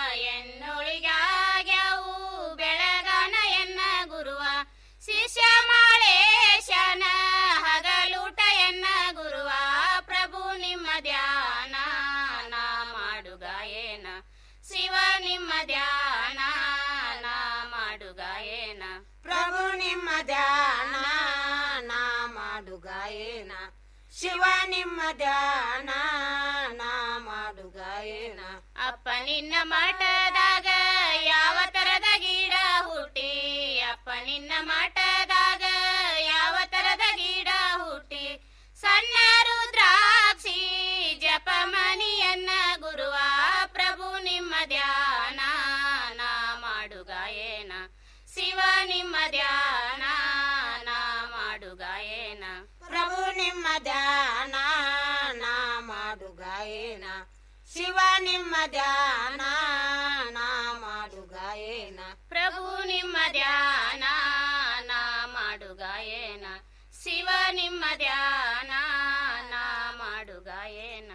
ಎನ್ನೊಳಿಗಾಗ್ಯಾವು ಬೆಳಗಾನ ಎನ್ನ ಗುರುವ ಶಿಷ್ಯ ಮಾಳೇಶನ ಹಗಲೂಟ ಎನ್ನ ಗುರುವ ಪ್ರಭು ನಿಮ್ಮ ಧ್ಯಾನ ನಾ ಮಾಡು ಗಾಯನ ಶಿವ ನಿಮ್ಮ ಧ್ಯಾನ ನಾ ಮಾಡು ಗಾಯನ ಪ್ರಭು ನಿಮ್ಮ ಧ್ಯಾನ ನಾ ಮಾಡು ಗಾಯನ ಶಿವ ನಿಮ್ಮ ಧ್ಯಾನ ನಾ ಮಾಡು ಗಾಯನ ಅಪ್ಪ ನಿನ್ನ ಮಠದಾಗ ಯಾವ ತರದ ಗಿಡ ಹುಟ್ಟಿ ಅಪ್ಪ ನಿನ್ನ ಮಠದಾಗ ಯಾವ ತರದ ಗಿಡ ಹುಟ್ಟಿ ಸಣ್ಣ ರುದ್ರಾಕ್ಷಿ ಜಪ ಮನಿಯನ್ನ ಗುರುವ ಪ್ರಭು ನಿಮ್ಮ ಧ್ಯಾನ ನಾ ಮಾಡು ಗಾಯನ ಶಿವ ನಿಮ್ಮ ಧ್ಯಾನ ನಾ ಮಾಡು ಗಾಯನ ಪ್ರಭು ನಿಮ್ಮ ಧ್ಯಾನ ನಾ ಮಾಡು ಗಾಯನ ಶಿವ ನಿಮ್ಮ ಧ್ಯಾನ ನಾ ಮಾಡು ಗಾಯನ ಪ್ರಭು ನಿಮ್ಮ ಧ್ಯಾನ ನಾ ಮಾಡು ಗಾಯನ ಶಿವ ನಿಮ್ಮ ಧ್ಯಾನ ನಾ ಮಾಡು ಗಾಯನ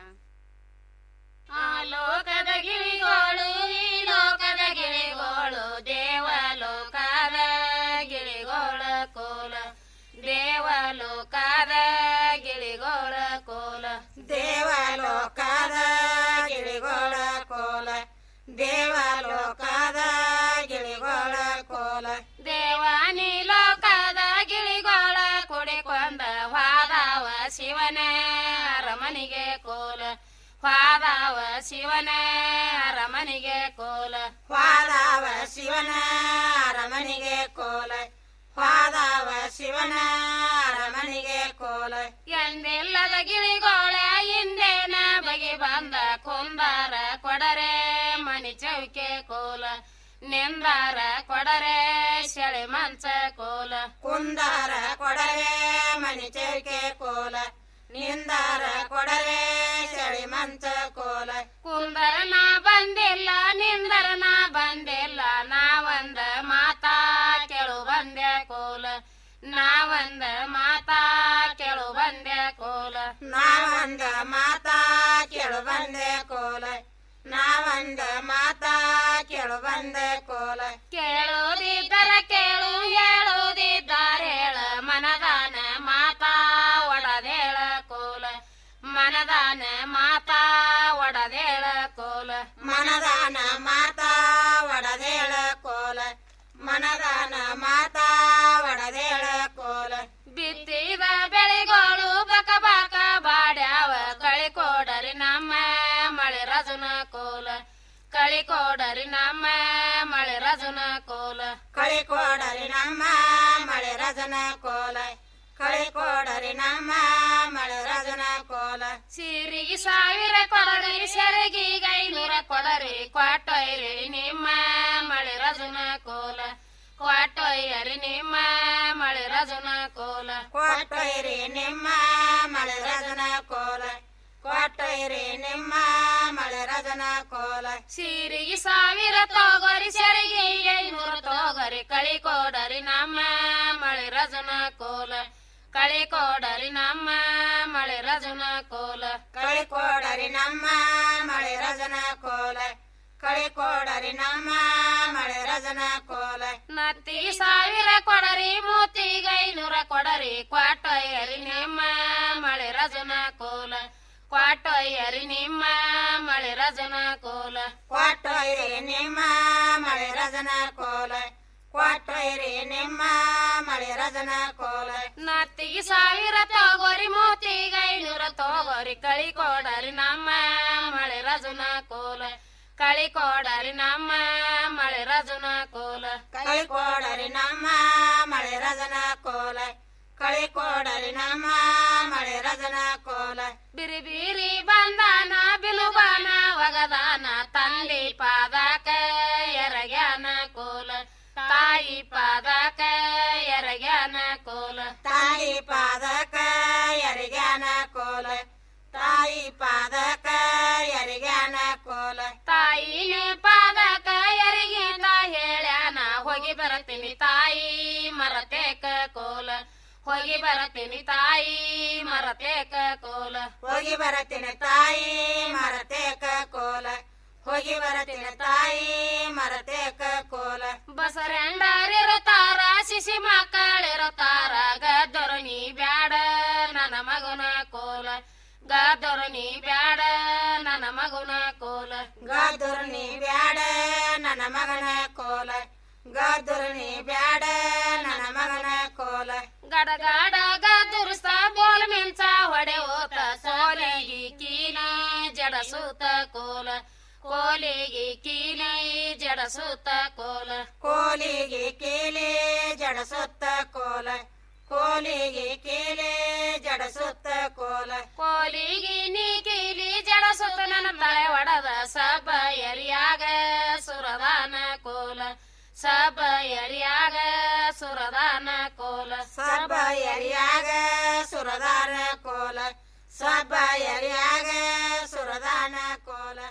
ಆ ಲೋಕದ ಗಿಳಿಗೋಳು ಈ ಲೋಕದ ಗಿಳಿಗೋಳು ದೇವ ಲೋಕದ ಗಿಳಿಗೋಳ ಕೋಲ ದೇವ ಲೋಕದ ಗಿಳಿಗೋಳ ಕೋಲ ದೇವಲೋಕದ ಗಿಳಿಗೋಳ ಕೋಲ ದೇವಲೋಕದ ಗಿಳಿಗೋಳ ಕೋಲ ದೇವಾನಿ ಲೋಕದ ಗಿಳಿಗೋಳ ಕುಡಿಕೊಂಡ ವಾದವ ಶಿವನ ಅರಮನಿಗೆ ಕೋಲ ವಾದವ ಶಿವನ ಅರಮನಿಗೆ ಕೋಲ ವಾದವ ಶಿವನ ಅರಮನಿಗೆ ಕೋಲ ವಾದವ ಶಿವನ ಅರಮನಿಗೆ ಕೋಲ ಎಂದೆಲ್ಲದ ಗಿಳಿಗೋಳ ಹಿಂದೇನ ಬಗೆ ಬಂದ ಕುಂದಾರ ಕೊಡರೆ ಮನಿ ಚೌಕೆ ಕೋಲ ನಿಂದಾರ ಕೊಡರೆ ಶೆಳೆ ಮಂಚ ಕೋಲ ಕುಂದಾರ ಕೊಡರೆ ಮನಿ ಚೌಕೆ ಕೋಲ ನಿಂದಾರ ಕೊಡರೆ ಚಳಿ ಮಂಚ ಕೋಲ ಕುಂದರ ನಾ ಬಂದಿಲ್ಲ ನಿಂದರ ನಾ ಬಂದಿಲ್ಲ ನಾವಂದ ಮಾತಾ ಕೆಳು ಬಂದೆ ಕೋಲ ನಾವಂದ ಮಾತಾ ಕೆಳು ಬಂದೆ ಕೋಲ ನಾವಂದ ಮಾತಾ ಕೇಳು ಬಂದೆ ಕೋಲ ನಾವಂದ ಮಾತಾ ಕೇಳು ಬಂದೆ ಕೋಲ ಕೇಳುವುದಿದ್ದರ ಕೇಳು ಹೇಳುವುದಿದ್ದಾರೆ ಹೇಳ ಮನದಾನ ಮಾತಾ ಒಡದೇಳ ಕೋಲ ಮನದಾನ ಮಾತಾ ಒಡದೇಳ ಕೋಲ ಮನದಾನ ಮಾತಾ ಒಡದೇಳ ಕೋಲ ಮನದಾನ ಮಾತಾ ಒಡದೇಳ ಕೋಲ ಬಿತ್ತಿದ ಬೆಳೆಗಳು ಬಕ ಬಕ ಬಾಡ್ಯಾವ ಕಳಿ ಕೊಡರಿ ನಮ್ಮ ಮಳೆ ರಜನ ಕೋಲ ಕಳಿ ಕೊಡರಿ ನಮ್ಮ ಮಳೆ ರಜನ ಕೋಲ ಕಳಿ ಕೊಡರಿ ನಮ್ಮ ಮಳೆ ರಜನ ಕೋಲ ಕಳಿ ಕೊಡರಿ ನಮ್ಮ ಮಳೆ ರಜನ ಕೋಲ ಸಿರಿಗೆ ಸಾವಿರ ಕೊಡರಿ ಸೆರಗಿಗೆ ಐನೂರ ಕೊಡರಿ ಕ್ವಾಟೊಯ್ರಿ ನಿಮ್ಮ ಮಳೆ ರಜನ ಕೋಲ ಕ್ವಾಟೊಯ್ಯರಿ ನಿಮ್ಮ ಮಳೆ ರಜನ ಕೋಲ ಕೊಟ್ಟೊಯ್ರಿ ನಿಮ್ಮ ಮಳೆ ರಜನ ಕೋಲ ಕೊಟ್ಟೊಯ್ರಿ ನಿಮ್ಮ ಮಳೆ ರಜನ ಕೋಲ ಸಿರಿಗೆ ಸಾವಿರ ತಗೋರಿ ಸೆರಗಿಗೆ ಐನೂರ ತಗೋರಿ ಕಳಿ ಕೊಡರಿ ನಮ್ಮ ಮಳೆ ರಜನ ಕೋಲ ಕಳಿ ಕೊಡರಿ ನಮ್ಮ ಮಳೆ ರಜನ ಕೋಲ ಕಳಿ ಕೊಡರಿ ನಮ್ಮ ಮಳೆ ರಜನ ಕೋಲ ಕಳಿ ಕೊಡರಿ ನಮ್ಮ ಮಳೆ ರಜನ ಕೋಲ ನತ್ತಿಗೆ ಸಾವಿರ ಕೊಡರಿ ಮೂತಿಗೆ ಐನೂರ ಕೊಡರಿ ಕ್ವಾಟೊಯ್ಯರಿ ನಿಮ್ಮ ಮಳೆ ರಜನ ಕೋಲ ಕ್ವಾಟೊಯ್ಯರಿ ನಿಮ್ಮ ಮಳೆ ರಜನ ಕೋಲ ಕೊಟ್ಟೊಯ್ರಿ ನಿಮ್ಮ ಮಳೆ ರಜನ ಕೋಲ ಕೊಟ್ಟೊಯ್ರಿ ನಿಮ್ಮ ಮಳೆ ರಜನ ಕೋಲ ನತ್ತಿಗೆ ಸಾವಿರ ತಗೋರಿ ಮೂತಿಗೆ ಐನೂರ ತಗೋರಿ ಕಳಿ ಕೊಡರಿ ನಮ್ಮ ಮಳೆ ರಜನ ಕೋಲ ಕಳಿ ಕೊಡರಿ ನಮ್ಮ ಮಳೆ ರಜನ ಕೋಲ ಕಳಿ ಕೊಡರಿ ನಮ್ಮ ಮಳೆ ರಜನ ಕೋಲ ಕಳಿ ಕೊಡರಿ ನಮ್ಮ ಮಳೆ ರಜನ ಕೋಲ ಬಿರಿ ಬಿರಿ ಬಂದಾನ ಬಿಲುಬಾನ ಒಗದಾನ ತಂದೆ ಪಾದಕ ಎರಗ್ಯಾನ ಕೋಲ ತಾಯಿ ಪಾದಕ ಎರಗ್ಯಾನ ಕೋಲ ತಾಯಿ ಪಾದಕ ಎರಿಗ್ಯಾನ ಕೋಲ ತಾಯಿ ಪಾದಕ ಎರಿಗ್ಯಾನ ಕೋಲ ತಾಯಿನ ಪಾದಕ ಎರಿಗಿಂದ ಹೇಳ್ಯಾನ ಹೋಗಿ ಬರತೀನಿ ತಾಯಿ ಮರತೇಕ ಕೋಲ ಹೋಗಿ ಬರತೀನಿ ತಾಯಿ ಮರತೇಕ ಕೋಲ ಹೋಗಿ ಬರತೀನಿ ತಾಯಿ ಮರತೇಕ ಕೋಲ ಹೋಗಿ ಬರತೀನಿ ತಾಯಿ ಮರತೇಕ ಕೋಲ ಬಸರೆಂಡರಿರುತ್ತಾರ ಶಿಶಿ ಮಕ್ಕಳಿರುತ್ತಾರ ಗದ್ದೊರನಿ ಬ್ಯಾಡ ನನ್ನ ಮಗುನ ಕೋಲ ಗದ್ದೊರನಿ ಬ್ಯಾಡ ನನ್ನ ಮಗುನ ಕೋಲ ಗದುರ್ನಿ ಬ್ಯಾಡ ನನ್ನ ಮಗನ ಕೋಲ ಗದುರ್ನಿ ಬ್ಯಾಡ ನನ್ನ ಮಗನ ಕೋಲ ಗಡಗಡ ಗದುರ್ಸ್ತ ಬೋಲ್ ಮಿಂಚ ಹೊಡೆ ಓತ ಸೋಲಿಗಿ ಕೀಲ ಜಡಸೂತ ಕೋಲ ಕೋಲಿಗಿ ಕೀಲಿ ಜಡಸೂತ ಕೋಲ ಕೋಲಿಗೆ ಕೇಲೆ ಜಡಸುತ್ತ ಕೋಲ ಕೋಲಿಗೆ ಕೇಲೆ ಜಡಸುತ್ತ ಕೋಲ ಕೋಲಿಗಿ ನೀ ಕೀಲಿ ಜಡಸುತ್ತ ನನ್ನ ತಲೆ ಒಡದ ಸಬ ಎರಿಯಾಗ ಸುರದಾನ ಕೋಲ ಸಬ ಎರಿಯಾಗ ಸುರದಾನ ಕೋಲ ಸಬ್ಬ ಎರಿಯಾಗ ಸುರದಾನ ಕೋಲ ಸಬ್ಬ ಎರಿಯಾಗ ಸುರದಾನ ಕೋಲ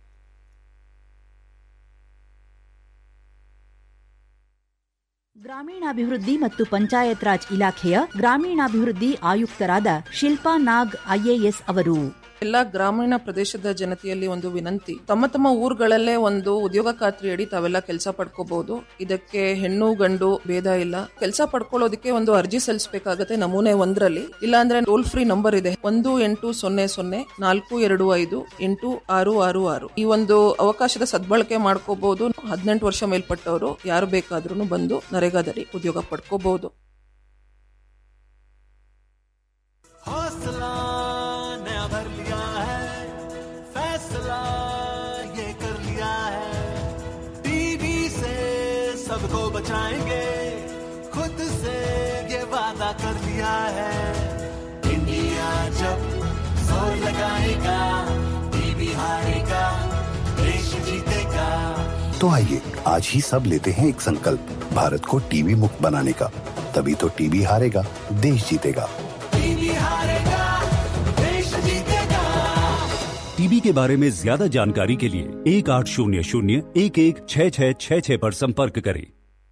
ಗ್ರಾಮೀಣಾಭಿವೃದ್ಧಿ ಮತ್ತು ಪಂಚಾಯತ್ ರಾಜ್ ಇಲಾಖೆಯ ಗ್ರಾಮೀಣಾಭಿವೃದ್ಧಿ ಆಯುಕ್ತರಾದ ಶಿಲ್ಪಾ ನಾಗ್ ಐಎಎಸ್ ಅವರು ಎಲ್ಲ ಗ್ರಾಮೀಣ ಪ್ರದೇಶದ ಜನತೆಯಲ್ಲಿ ಒಂದು ವಿನಂತಿ ತಮ್ಮ ತಮ್ಮ ಊರುಗಳಲ್ಲೇ ಒಂದು ಉದ್ಯೋಗ ಖಾತ್ರಿಯಡಿ ತಾವೆಲ್ಲ ಕೆಲಸ ಪಡ್ಕೋಬಹುದು ಇದಕ್ಕೆ ಹೆಣ್ಣು ಗಂಡು ಭೇದ ಇಲ್ಲ ಕೆಲಸ ಪಡ್ಕೊಳ್ಳೋದಕ್ಕೆ ಒಂದು ಅರ್ಜಿ ಸಲ್ಲಿಸಬೇಕಾಗತ್ತೆ ನಮೂನೆ ಒಂದರಲ್ಲಿ ಇಲ್ಲಾಂದ್ರೆ ಟೋಲ್ ಫ್ರೀ ನಂಬರ್ ಇದೆ ಒಂದು ಎಂಟು ಸೊನ್ನೆ ಸೊನ್ನೆ ನಾಲ್ಕು ಎರಡು ಐದು ಎಂಟು ಆರು ಆರು ಆರು ಈ ಒಂದು ಅವಕಾಶದ ಸದ್ಬಳಕೆ ಮಾಡ್ಕೋಬಹುದು ಹದಿನೆಂಟು ವರ್ಷ ಮೇಲ್ಪಟ್ಟವರು ಯಾರು ಬೇಕಾದ್ರೂ ಬಂದು ನರೇಗಾದಲ್ಲಿ ಉದ್ಯೋಗ ಪಡ್ಕೋಬಹುದು हौसला नया भर लिया है फैसला ये कर लिया है टीवी से सबको बचाएंगे खुद से ये वादा कर लिया है इंडिया जब जोर लगाएगा टीवी हारेगा देश जीतेगा तो आइए आज ही सब लेते हैं एक संकल्प भारत को टीवी मुक्त बनाने का तभी तो टीवी हारेगा देश जीतेगा टीवी हारेगा देश जीतेगा टीबी के बारे में ज्यादा जानकारी के लिए एक आठ शून्य शून्य एक एक छः छः छः छः पर संपर्क करें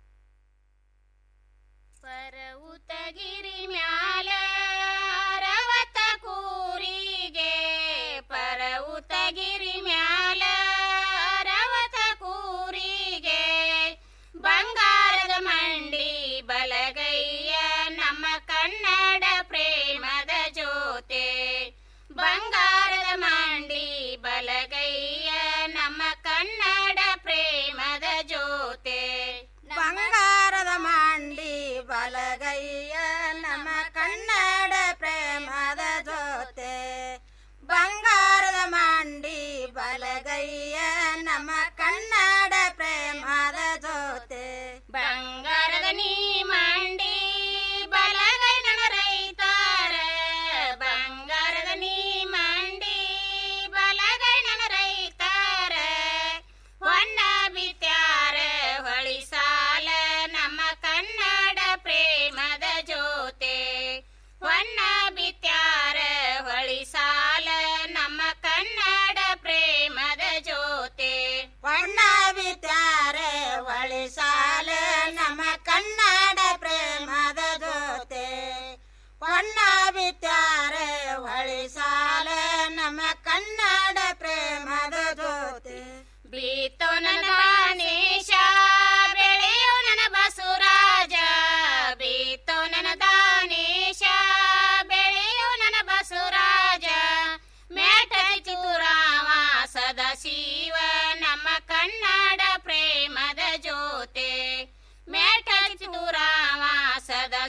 ಪರವುತಗಿರಿ ಮ್ಯಾಲ ಅರವತ್ತ ಕೂರಿಗೆ ಪರವುತಗಿರಿ ಮ್ಯಾಲ ಅರವತ್ತ ಕೂರಿಗೆ ಬಂಗಾರದ ಮಂಡಿ ಬಲಗೈಯ ನಮ್ಮ ಕನ್ನಡ ಪ್ರೇಮದ ಜೋತೆ ಬಂಗಾರದ ಮಂಡಿ ಬಲಗೈಯ ನಮ್ಮ ಕನ್ನಡ ಪ್ರೇಮದ ಜೋತೆ ಬಂಗಾರದ ಮಂಡಿ ಬಲಗೈಯ ನಮ್ಮ ಕನ್ನಡ ಪ್ರೇಮದ ಜೊತೆ ಬಂಗಾರದ ಮಂಡಿ ಬಲಗೈಯ ನಮ್ಮ ಕನ್ನಡ ಪ್ರೇಮದ ಜೊತೆ ಬಂಗಾರದ ನೀ ಮಂಡಿ ಬಲಗೈ ನನ್ನ ರೈತಾರ ಬಂಗಾರದ ನೀ ಮಂಡಿ ಬಲಗೈ ನನ್ನ ರೈತಾರ ಹೊನ್ನ ಬಿತ್ಯಾರ ಹೊಳಿ ಸಾಲ ನಮ್ಮ ಕನ್ನಡ ಪ್ರೇಮದ ಜೋತೆ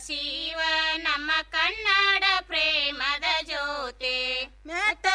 ಶಿವ ನಮ್ಮ ಕನ್ನಡ ಪ್ರೇಮದ ಜ್ಯೋತಿ ಮೆಟ್ಟ